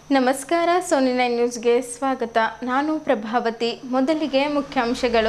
ನಮಸ್ಕಾರ Sony nine ನ್ಯೂಸ್ಗೆ ಸ್ವಾಗತ ನಾನು ಪ್ರಭಾವತಿ ಮೊದಲಿಗೆ ಮುಖ್ಯಾಂಶಗಳು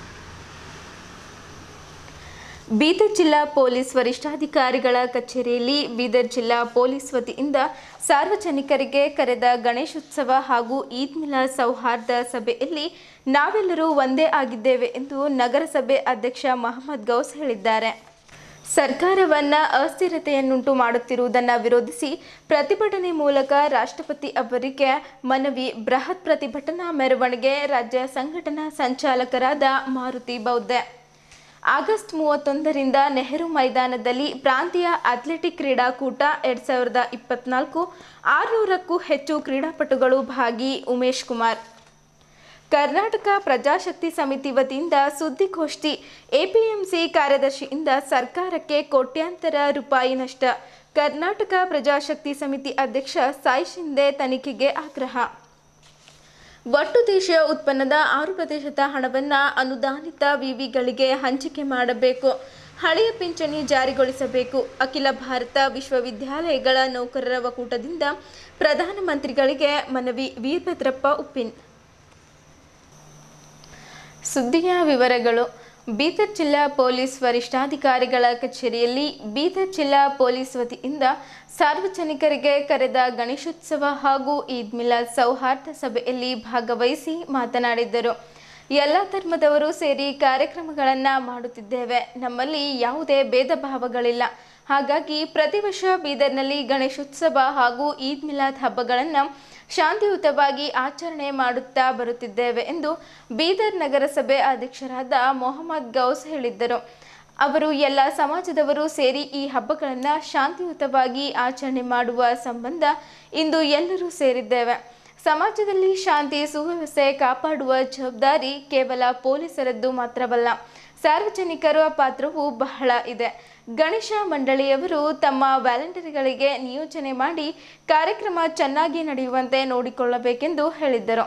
ಬೀದರ್ ಜಿಲ್ಲಾ ಪೊಲೀಸ್ ವರಿಷ್ಠಾಧಿಕಾರಿಗಳ ಕಚೇರಿಯಲ್ಲಿ ಬೀದರ್ ಜಿಲ್ಲಾ ಪೊಲೀಸ್ ವತಿಯಿಂದ ಸಾರ್ವಜನಿಕರಿಗೆ ಕರೆದ ಗಣೇಶೋತ್ಸವ ಹಾಗೂ ಈದ್ ಮಿಲಾದ್ ಸೌಹಾರ್ದ ಸಭೆಯಲ್ಲಿ ನಾವೆಲ್ಲರೂ ಒಂದೇ ಆಗಿದ್ದೇವೆ ಎಂದು ನಗರಸಭೆ ಅಧ್ಯಕ್ಷ ಮಹಮ್ಮದ್ ಗೌಸ್ ಹೇಳಿದ್ದಾರೆ ಸರ್ಕಾರವನ್ನ ಅಸ್ಥಿರತೆಯನ್ನುಂಟು ಮಾಡುತ್ತಿರುವುದನ್ನು ವಿರೋಧಿಸಿ ಪ್ರತಿಭಟನೆ ಮೂಲಕ ರಾಷ್ಟ್ರಪತಿ ಅವರಿಗೆ ಮನವಿ ಬೃಹತ್ ಪ್ರತಿಭಟನಾ ಮೆರವಣಿಗೆ ರಾಜ್ಯ ಸಂಘಟನಾ ಸಂಚಾಲಕರಾದ ಮಾರುತಿ ಬೌದ್ಧೆ ಆಗಸ್ಟ್ ಮೂವತ್ತೊಂದರಿಂದ ನೆಹರು ಮೈದಾನದಲ್ಲಿ ಪ್ರಾಂತೀಯ ಅಥ್ಲೆಟಿಕ್ ಕ್ರೀಡಾಕೂಟ ಎರಡ್ ಸಾವಿರದ ಇಪ್ಪತ್ನಾಲ್ಕು ಆರುನೂರಕ್ಕೂ ಹೆಚ್ಚು ಕ್ರೀಡಾಪಟುಗಳು ಭಾಗಿ ಉಮೇಶ್ ಕುಮಾರ್ ಕರ್ನಾಟಕ ಪ್ರಜಾಶಕ್ತಿ ಸಮಿತಿ ವತಿಯಿಂದ ಸುದ್ದಿಗೋಷ್ಠಿ ಎಪಿಎಂಸಿ ಕಾರ್ಯದರ್ಶಿಯಿಂದ ಸರ್ಕಾರಕ್ಕೆ ಕೋಟ್ಯಾಂತರ ರೂಪಾಯಿ ನಷ್ಟ ಕರ್ನಾಟಕ ಪ್ರಜಾಶಕ್ತಿ ಸಮಿತಿ ಅಧ್ಯಕ್ಷ ಸಾಯಿ ಶಿಂದೆ ತನಿಖೆಗೆ ಆಗ್ರಹ ಒಟ್ಟು ದೇಶೀಯ ಉತ್ಪನ್ನದ ಆರು ಪ್ರತಿಶತ ಹಣವನ್ನು ಅನುದಾನಿತ ವಿವಿಗಳಿಗೆ ಹಂಚಿಕೆ ಮಾಡಬೇಕು ಹಳೆಯ ಪಿಂಚಣಿ ಜಾರಿಗೊಳಿಸಬೇಕು ಅಖಿಲ ಭಾರತ ವಿಶ್ವವಿದ್ಯಾಲಯಗಳ ನೌಕರರ ಒಕ್ಕೂಟದಿಂದ ಪ್ರಧಾನಮಂತ್ರಿಗಳಿಗೆ ಮನವಿ ವೀರಭದ್ರಪ್ಪ ಉಪ್ಪಿನ್ ಸುದ್ದಿಯ ವಿವರಗಳು ಬೀದರ್ ಜಿಲ್ಲಾ ಪೊಲೀಸ್ ವರಿಷ್ಠಾಧಿಕಾರಿಗಳ ಕಚೇರಿಯಲ್ಲಿ ಬೀದರ್ ಜಿಲ್ಲಾ ಪೊಲೀಸ್ ವತಿಯಿಂದ ಸಾರ್ವಜನಿಕರಿಗೆ ಕರೆದ ಗಣೇಶೋತ್ಸವ ಹಾಗೂ ಈದ್ ಮಿಲಾದ್ ಸೌಹಾರ್ದ ಸಭೆಯಲ್ಲಿ ಭಾಗವಹಿಸಿ ಮಾತನಾಡಿದ್ದರು ಎಲ್ಲ ಧರ್ಮದವರು ಸೇರಿ ಕಾರ್ಯಕ್ರಮಗಳನ್ನು ಮಾಡುತ್ತಿದ್ದೇವೆ ನಮ್ಮಲ್ಲಿ ಯಾವುದೇ ಭೇದ ಭಾವಗಳಿಲ್ಲ ಹಾಗಾಗಿ ಪ್ರತಿ ವರ್ಷ ಬೀದರ್ನಲ್ಲಿ ಗಣೇಶೋತ್ಸವ ಹಾಗೂ ಈದ್ ಮಿಲಾದ್ ಹಬ್ಬಗಳನ್ನು ಶಾಂತಿಯುತವಾಗಿ ಆಚರಣೆ ಮಾಡುತ್ತಾ ಬರುತ್ತಿದ್ದೇವೆ ಎಂದು ಬೀದರ್ ನಗರಸಭೆ ಅಧ್ಯಕ್ಷರಾದ ಮೊಹಮ್ಮದ್ ಗೌಸ್ ಹೇಳಿದ್ದರು ಅವರು ಎಲ್ಲ ಸಮಾಜದವರು ಸೇರಿ ಈ ಹಬ್ಬಗಳನ್ನು ಶಾಂತಿಯುತವಾಗಿ ಆಚರಣೆ ಮಾಡುವ ಸಂಬಂಧ ಇಂದು ಎಲ್ಲರೂ ಸೇರಿದ್ದೇವೆ ಸಮಾಜದಲ್ಲಿ ಶಾಂತಿ ಸುವ್ಯವಸ್ಥೆ ಕಾಪಾಡುವ ಜವಾಬ್ದಾರಿ ಕೇವಲ ಪೊಲೀಸರದ್ದು ಮಾತ್ರವಲ್ಲ ಸಾರ್ವಜನಿಕರ ಪಾತ್ರವೂ ಬಹಳ ಇದೆ ಗಣೇಶ ಮಂಡಳಿಯವರು ತಮ್ಮ ವ್ಯಾಲೆಂಟರಿಗಳಿಗೆ ನಿಯೋಜನೆ ಮಾಡಿ ಕಾರ್ಯಕ್ರಮ ಚೆನ್ನಾಗಿ ನಡೆಯುವಂತೆ ನೋಡಿಕೊಳ್ಳಬೇಕೆಂದು ಹೇಳಿದ್ದರು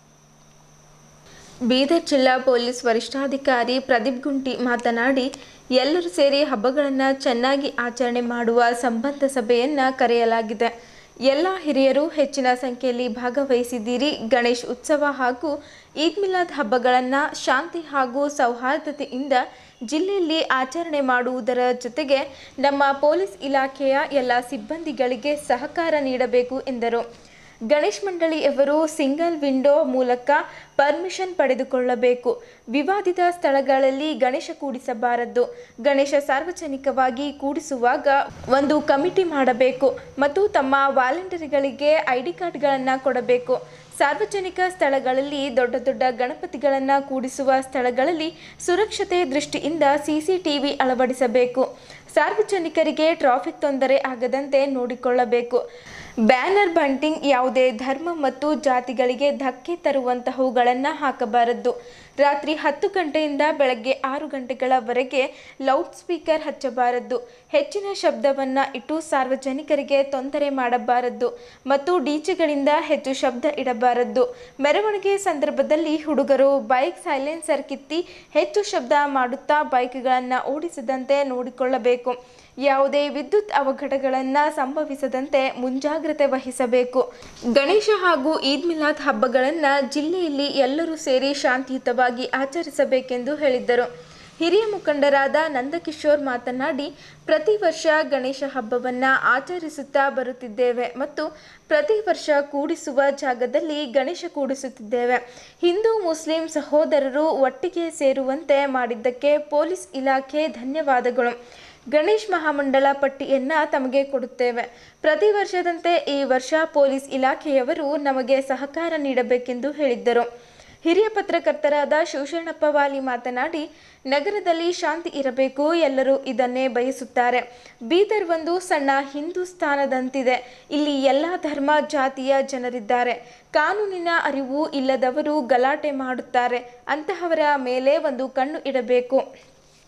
ಬೀದರ್ ಜಿಲ್ಲಾ ಪೊಲೀಸ್ ವರಿಷ್ಠಾಧಿಕಾರಿ ಪ್ರದೀಪ್ ಗುಂಟಿ ಮಾತನಾಡಿ ಎಲ್ಲರೂ ಸೇರಿ ಹಬ್ಬಗಳನ್ನು ಚೆನ್ನಾಗಿ ಆಚರಣೆ ಮಾಡುವ ಸಂಬಂಧ ಸಭೆಯನ್ನು ಕರೆಯಲಾಗಿದೆ ಎಲ್ಲ ಹಿರಿಯರು ಹೆಚ್ಚಿನ ಸಂಖ್ಯೆಯಲ್ಲಿ ಭಾಗವಹಿಸಿದ್ದೀರಿ ಗಣೇಶ್ ಉತ್ಸವ ಹಾಗೂ ಈದ್ ಮಿಲಾದ್ ಹಬ್ಬಗಳನ್ನು ಶಾಂತಿ ಹಾಗೂ ಸೌಹಾರ್ದತೆಯಿಂದ ಜಿಲ್ಲೆಯಲ್ಲಿ ಆಚರಣೆ ಮಾಡುವುದರ ಜೊತೆಗೆ ನಮ್ಮ ಪೊಲೀಸ್ ಇಲಾಖೆಯ ಎಲ್ಲ ಸಿಬ್ಬಂದಿಗಳಿಗೆ ಸಹಕಾರ ನೀಡಬೇಕು ಎಂದರು ಗಣೇಶ್ ಮಂಡಳಿಯವರು ಸಿಂಗಲ್ ವಿಂಡೋ ಮೂಲಕ ಪರ್ಮಿಷನ್ ಪಡೆದುಕೊಳ್ಳಬೇಕು ವಿವಾದಿತ ಸ್ಥಳಗಳಲ್ಲಿ ಗಣೇಶ ಕೂಡಿಸಬಾರದು ಗಣೇಶ ಸಾರ್ವಜನಿಕವಾಗಿ ಕೂಡಿಸುವಾಗ ಒಂದು ಕಮಿಟಿ ಮಾಡಬೇಕು ಮತ್ತು ತಮ್ಮ ವಾಲಂಟಿಯರ್ಗಳಿಗೆ ಐ ಡಿ ಕಾರ್ಡ್ಗಳನ್ನು ಕೊಡಬೇಕು ಸಾರ್ವಜನಿಕ ಸ್ಥಳಗಳಲ್ಲಿ ದೊಡ್ಡ ದೊಡ್ಡ ಗಣಪತಿಗಳನ್ನು ಕೂಡಿಸುವ ಸ್ಥಳಗಳಲ್ಲಿ ಸುರಕ್ಷತೆ ದೃಷ್ಟಿಯಿಂದ ಸಿಸಿಟಿವಿ ಅಳವಡಿಸಬೇಕು ಸಾರ್ವಜನಿಕರಿಗೆ ಟ್ರಾಫಿಕ್ ತೊಂದರೆ ಆಗದಂತೆ ನೋಡಿಕೊಳ್ಳಬೇಕು ಬ್ಯಾನರ್ ಬಂಟಿಂಗ್ ಯಾವುದೇ ಧರ್ಮ ಮತ್ತು ಜಾತಿಗಳಿಗೆ ಧಕ್ಕೆ ತರುವಂತಹವುಗಳನ್ನು ಹಾಕಬಾರದು ರಾತ್ರಿ ಹತ್ತು ಗಂಟೆಯಿಂದ ಬೆಳಗ್ಗೆ ಆರು ಗಂಟೆಗಳವರೆಗೆ ಲೌಡ್ ಸ್ಪೀಕರ್ ಹಚ್ಚಬಾರದು ಹೆಚ್ಚಿನ ಶಬ್ದವನ್ನು ಇಟ್ಟು ಸಾರ್ವಜನಿಕರಿಗೆ ತೊಂದರೆ ಮಾಡಬಾರದು ಮತ್ತು ಡಿಜೆಗಳಿಂದ ಹೆಚ್ಚು ಶಬ್ದ ಇಡಬಾರದು ಮೆರವಣಿಗೆ ಸಂದರ್ಭದಲ್ಲಿ ಹುಡುಗರು ಬೈಕ್ ಸೈಲೆನ್ಸರ್ ಕಿತ್ತಿ ಹೆಚ್ಚು ಶಬ್ದ ಮಾಡುತ್ತಾ ಬೈಕ್ಗಳನ್ನು ಓಡಿಸದಂತೆ ನೋಡಿಕೊಳ್ಳಬೇಕು ಯಾವುದೇ ವಿದ್ಯುತ್ ಅವಘಡಗಳನ್ನು ಸಂಭವಿಸದಂತೆ ಮುಂಜಾಗ್ರತೆ ವಹಿಸಬೇಕು ಗಣೇಶ ಹಾಗೂ ಈದ್ ಮಿಲಾದ್ ಹಬ್ಬಗಳನ್ನು ಜಿಲ್ಲೆಯಲ್ಲಿ ಎಲ್ಲರೂ ಸೇರಿ ಶಾಂತಿಯುತವಾಗಿ ಆಚರಿಸಬೇಕೆಂದು ಹೇಳಿದ್ದರು ಹಿರಿಯ ಮುಖಂಡರಾದ ನಂದಕಿಶೋರ್ ಮಾತನಾಡಿ ಪ್ರತಿ ವರ್ಷ ಗಣೇಶ ಹಬ್ಬವನ್ನು ಆಚರಿಸುತ್ತಾ ಬರುತ್ತಿದ್ದೇವೆ ಮತ್ತು ಪ್ರತಿ ವರ್ಷ ಕೂಡಿಸುವ ಜಾಗದಲ್ಲಿ ಗಣೇಶ ಕೂಡಿಸುತ್ತಿದ್ದೇವೆ ಹಿಂದೂ ಮುಸ್ಲಿಂ ಸಹೋದರರು ಒಟ್ಟಿಗೆ ಸೇರುವಂತೆ ಮಾಡಿದ್ದಕ್ಕೆ ಪೊಲೀಸ್ ಇಲಾಖೆ ಧನ್ಯವಾದಗಳು ಗಣೇಶ್ ಮಹಾಮಂಡಳ ಪಟ್ಟಿಯನ್ನು ತಮಗೆ ಕೊಡುತ್ತೇವೆ ಪ್ರತಿ ವರ್ಷದಂತೆ ಈ ವರ್ಷ ಪೊಲೀಸ್ ಇಲಾಖೆಯವರು ನಮಗೆ ಸಹಕಾರ ನೀಡಬೇಕೆಂದು ಹೇಳಿದ್ದರು ಹಿರಿಯ ಪತ್ರಕರ್ತರಾದ ಶಿವಶರಣಪ್ಪ ವಾಲಿ ಮಾತನಾಡಿ ನಗರದಲ್ಲಿ ಶಾಂತಿ ಇರಬೇಕು ಎಲ್ಲರೂ ಇದನ್ನೇ ಬಯಸುತ್ತಾರೆ ಬೀದರ್ ಒಂದು ಸಣ್ಣ ಹಿಂದೂಸ್ತಾನದಂತಿದೆ ಇಲ್ಲಿ ಎಲ್ಲ ಧರ್ಮ ಜಾತಿಯ ಜನರಿದ್ದಾರೆ ಕಾನೂನಿನ ಅರಿವು ಇಲ್ಲದವರು ಗಲಾಟೆ ಮಾಡುತ್ತಾರೆ ಅಂತಹವರ ಮೇಲೆ ಒಂದು ಕಣ್ಣು ಇಡಬೇಕು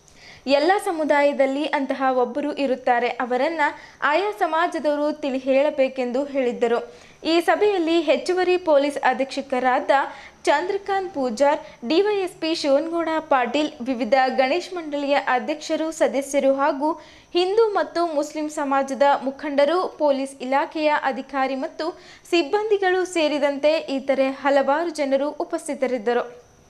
ಎಲ್ಲ ಸಮುದಾಯದಲ್ಲಿ ಅಂತಹ ಒಬ್ಬರು ಇರುತ್ತಾರೆ ಅವರನ್ನ ಆಯಾ ಸಮಾಜದವರು ತಿಳಿ ಹೇಳಬೇಕೆಂದು ಹೇಳಿದ್ದರು ಈ ಸಭೆಯಲ್ಲಿ ಹೆಚ್ಚುವರಿ ಪೊಲೀಸ್ ಅಧೀಕ್ಷಕರಾದ ಚಂದ್ರಕಾಂತ್ ಪೂಜಾರ್ ಡಿವೈಎಸ್ಪಿ ಶಿವನಗೌಡ ಪಾಟೀಲ್ ವಿವಿಧ ಗಣೇಶ್ ಮಂಡಳಿಯ ಅಧ್ಯಕ್ಷರು ಸದಸ್ಯರು ಹಾಗೂ ಹಿಂದೂ ಮತ್ತು ಮುಸ್ಲಿಂ ಸಮಾಜದ ಮುಖಂಡರು ಪೊಲೀಸ್ ಇಲಾಖೆಯ ಅಧಿಕಾರಿ ಮತ್ತು ಸಿಬ್ಬಂದಿಗಳು ಸೇರಿದಂತೆ ಇತರೆ ಹಲವಾರು ಜನರು ಉಪಸ್ಥಿತರಿದ್ದರು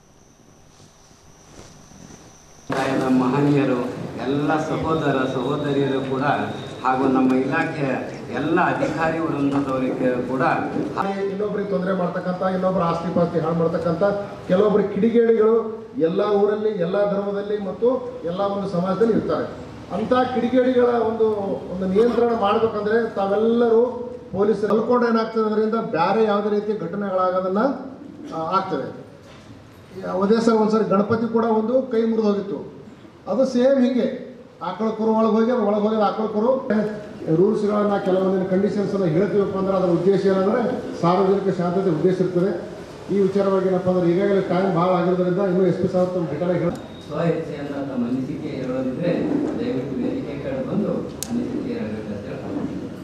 ಸಮುದಾಯದ ಮಹನೀಯರು ಎಲ್ಲ ಸಹೋದರ ಸಹೋದರಿಯರು ಕೂಡ ಹಾಗೂ ನಮ್ಮ ಇಲಾಖೆಯ ಎಲ್ಲ ಅಧಿಕಾರಿ ವೃಂದದವರಿಗೆ ಕೂಡ ಇನ್ನೊಬ್ರಿಗೆ ತೊಂದರೆ ಮಾಡ್ತಕ್ಕಂಥ ಇನ್ನೊಬ್ಬರ ಆಸ್ತಿ ಪಾಸ್ತಿ ಹಾಳು ಮಾಡ್ತಕ್ಕಂಥ ಕೆಲವೊಬ್ಬರು ಕಿಡಿಗೇಡಿಗಳು ಎಲ್ಲ ಊರಲ್ಲಿ ಎಲ್ಲ ಧರ್ಮದಲ್ಲಿ ಮತ್ತು ಎಲ್ಲ ಒಂದು ಸಮಾಜದಲ್ಲಿ ಇರ್ತಾರೆ ಅಂಥ ಕಿಡಿಗೇಡಿಗಳ ಒಂದು ಒಂದು ನಿಯಂತ್ರಣ ಮಾಡಬೇಕಂದ್ರೆ ತಾವೆಲ್ಲರೂ ಪೊಲೀಸ್ ಕಲ್ಕೊಂಡು ಏನಾಗ್ತದೆ ಅದರಿಂದ ಬೇರೆ ಯಾವುದೇ ರೀತಿಯ ಘಟನೆಗಳಾಗೋದನ್ನ ಆ, ಆಗ್ತದೆ ಅದೇ ಸಹ ಒಂದ್ಸರಿ ಗಣಪತಿ ಕೂಡ ಒಂದು ಕೈ ಮುರಿದು ಹೋಗಿತ್ತು ಅದು ಸೇಮ್ ಹಿಂಗೆ ಆಕಳ ಕರು ಒಳಗೆ ಹೋಗಿ ಅದು ಒಳಗೆ ಹೋಗಿ ಆಕಳ ಕರು ರೂಲ್ಸ್ಗಳನ್ನ ಕೆಲವೊಂದಿನ ಕಂಡೀಷನ್ಸ್ ಅನ್ನ ಹೇಳ್ತೀವಪ್ಪ ಅಂದ್ರೆ ಅದರ ಉದ್ದೇಶ ಏನಂದ್ರೆ ಸಾರ್ವಜನಿಕ ಶಾಂತತೆ ಉದ್ದೇಶ ಇರ್ತದೆ ಈ ವಿಚಾರವಾಗಿ ಏನಪ್ಪ ಅಂದ್ರೆ ಈಗಾಗಲೇ ಟೈಮ್ ಭಾಳ ಆಗಿರೋದ್ರಿಂದ ಇನ್ನೂ ಎಸ್ ಪಿ ಸಾಹೇಬ್ ತಮ್ಮ ಘಟನೆ ಹೇಳಿ ಸ್ವ ಇಚ್ಛೆಯಿಂದ ತಮ್ಮ ಅನಿಸಿಕೆ ಹೇಳೋದಿದ್ರೆ ದಯವಿಟ್ಟು ವೇದಿಕೆ ಕಡೆ ಬಂದು ಅನಿಸಿಕೆ ಹೇಳಬೇಕಂತ ಹೇಳ್ಕೊಂಡು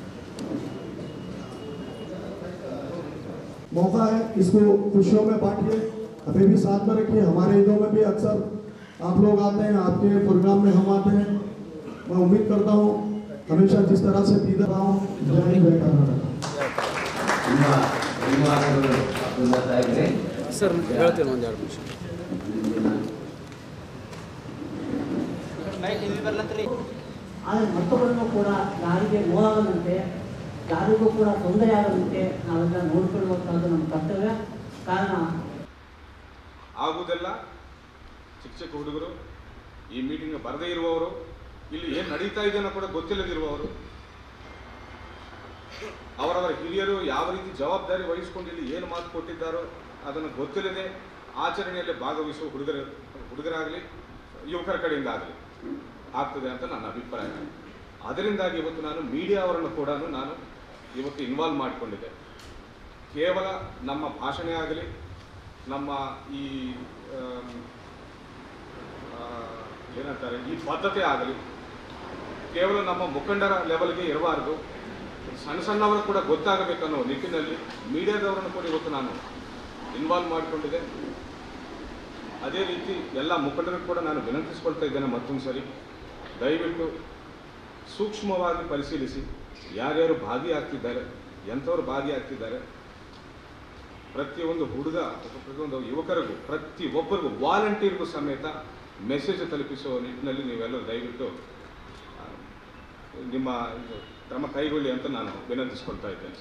मौका है इसको खुशियों में बांटिए अभी भी साथ में रखिए हमारे ईदों में भी अक्सर आप लोग आते हैं आपके प्रोग्राम में हम आते हैं मैं उम्मीद करता हूँ हमेशा जिस तरह से दीदा रहा हूँ जय हिंद जय कर्नाटक ತುಂಬ ಧನ್ಯವಾದಗಳು ಅಬ್ದುಲ್ಲಾ ಸಾಹೇಬ್ರೆ ಸರ್ ಹೇಳ್ತೀನಿ ಒಂದು ಎರಡು ನಿಮಿಷ ಆದರೆ ಮತ್ತೊಬ್ಬರನ್ನು ಕೂಡ ಯಾರಿಗೆ ನೋವಾಗದಂತೆ ಯಾರಿಗೂ ಕೂಡ ತೊಂದರೆ ಆಗದಂತೆ ನಾವೆಲ್ಲ ನೋಡ್ಕೊಳ್ಳುವಂಥದ್ದು ನಮ್ಮ ಕರ್ತವ್ಯ ಕಾರಣ ಆಗುವುದೆಲ್ಲ ಚಿಕ್ಕ ಚಿಕ್ಕ ಹುಡುಗರು ಈ ಮೀಟಿಂಗ್ ಬರದೇ ಇರುವವರು ಇಲ್ಲಿ ಏನು ನಡೀತಾ ಇದೆ ಅನ್ನೋ ಕೂಡ ಗೊತ್ತಿಲ್ಲದಿರುವವರು ಅವರವರ ಹಿರಿಯರು ಯಾವ ರೀತಿ ಜವಾಬ್ದಾರಿ ವಹಿಸಿಕೊಂಡು ಇಲ್ಲಿ ಏನು ಮಾತು ಕೊಟ್ಟಿದ್ದಾರೋ ಅದನ್ನು ಗೊತ್ತಿಲ್ಲದೆ ಆಚರಣೆಯಲ್ಲಿ ಭಾಗವಹಿಸುವ ಹುಡುಗರ ಹುಡುಗರಾಗಲಿ ಯುವಕರ ಕಡೆಯಿಂದ ಆಗಲಿ ಆಗ್ತದೆ ಅಂತ ನನ್ನ ಅಭಿಪ್ರಾಯ ಅದರಿಂದಾಗಿ ಇವತ್ತು ನಾನು ಮೀಡಿಯಾವರನ್ನು ಕೂಡ ನಾನು ಇವತ್ತು ಇನ್ವಾಲ್ವ್ ಮಾಡಿಕೊಂಡಿದ್ದೆ ಕೇವಲ ನಮ್ಮ ಭಾಷಣ ಆಗಲಿ ನಮ್ಮ ಈ ಆಮ್, ಆ, ಏನಂತಾರೆ ಈ ಬದ್ಧತೆ ಆಗಲಿ ಕೇವಲ ನಮ್ಮ ಮುಖಂಡರ ಲೆವೆಲ್ಗೆ ಇರಬಾರ್ದು ಸಣ್ಣ ಸಣ್ಣವರು ಕೂಡ ಗೊತ್ತಾಗಬೇಕನ್ನೋ ನಿಟ್ಟಿನಲ್ಲಿ ಮೀಡಿಯಾದವರನ್ನು ಕೂಡ ಇವತ್ತು ನಾನು ಇನ್ವಾಲ್ವ್ ಮಾಡಿಕೊಂಡಿದ್ದೆ ಅದೇ ರೀತಿ ಎಲ್ಲ ಮುಖಂಡರಿಗೂ ಕೂಡ ನಾನು ವಿನಂತಿಸ್ಕೊಳ್ತಾ ಇದ್ದೇನೆ ಮತ್ತೊಂದು ಸರಿ ದಯವಿಟ್ಟು ಸೂಕ್ಷ್ಮವಾಗಿ ಪರಿಶೀಲಿಸಿ ಯಾರ್ಯಾರು ಭಾಗಿಯಾಗ್ತಿದ್ದಾರೆ ಎಂಥವ್ರು ಭಾಗಿಯಾಗ್ತಿದ್ದಾರೆ ಪ್ರತಿಯೊಂದು ಹುಡುಗ ಅಥವಾ ಪ್ರತಿಯೊಂದು ಯುವಕರಿಗೂ ಪ್ರತಿ ಒಬ್ಬರಿಗೂ ವಾಲಂಟಿಯರ್ಗೂ ಸಮೇತ ಮೆಸೇಜ್ ತಲುಪಿಸುವ ನಿಟ್ಟಿನಲ್ಲಿ ನೀವೆಲ್ಲರೂ ದಯವಿಟ್ಟು ಆ, ನಿಮ್ಮ ಇದು ಕ್ರಮ ಕೈಗೊಳ್ಳಿ ಅಂತ ನಾನು ವಿನಂತಿಸ್ಕೊಳ್ತಾ ಇದ್ದೇನೆ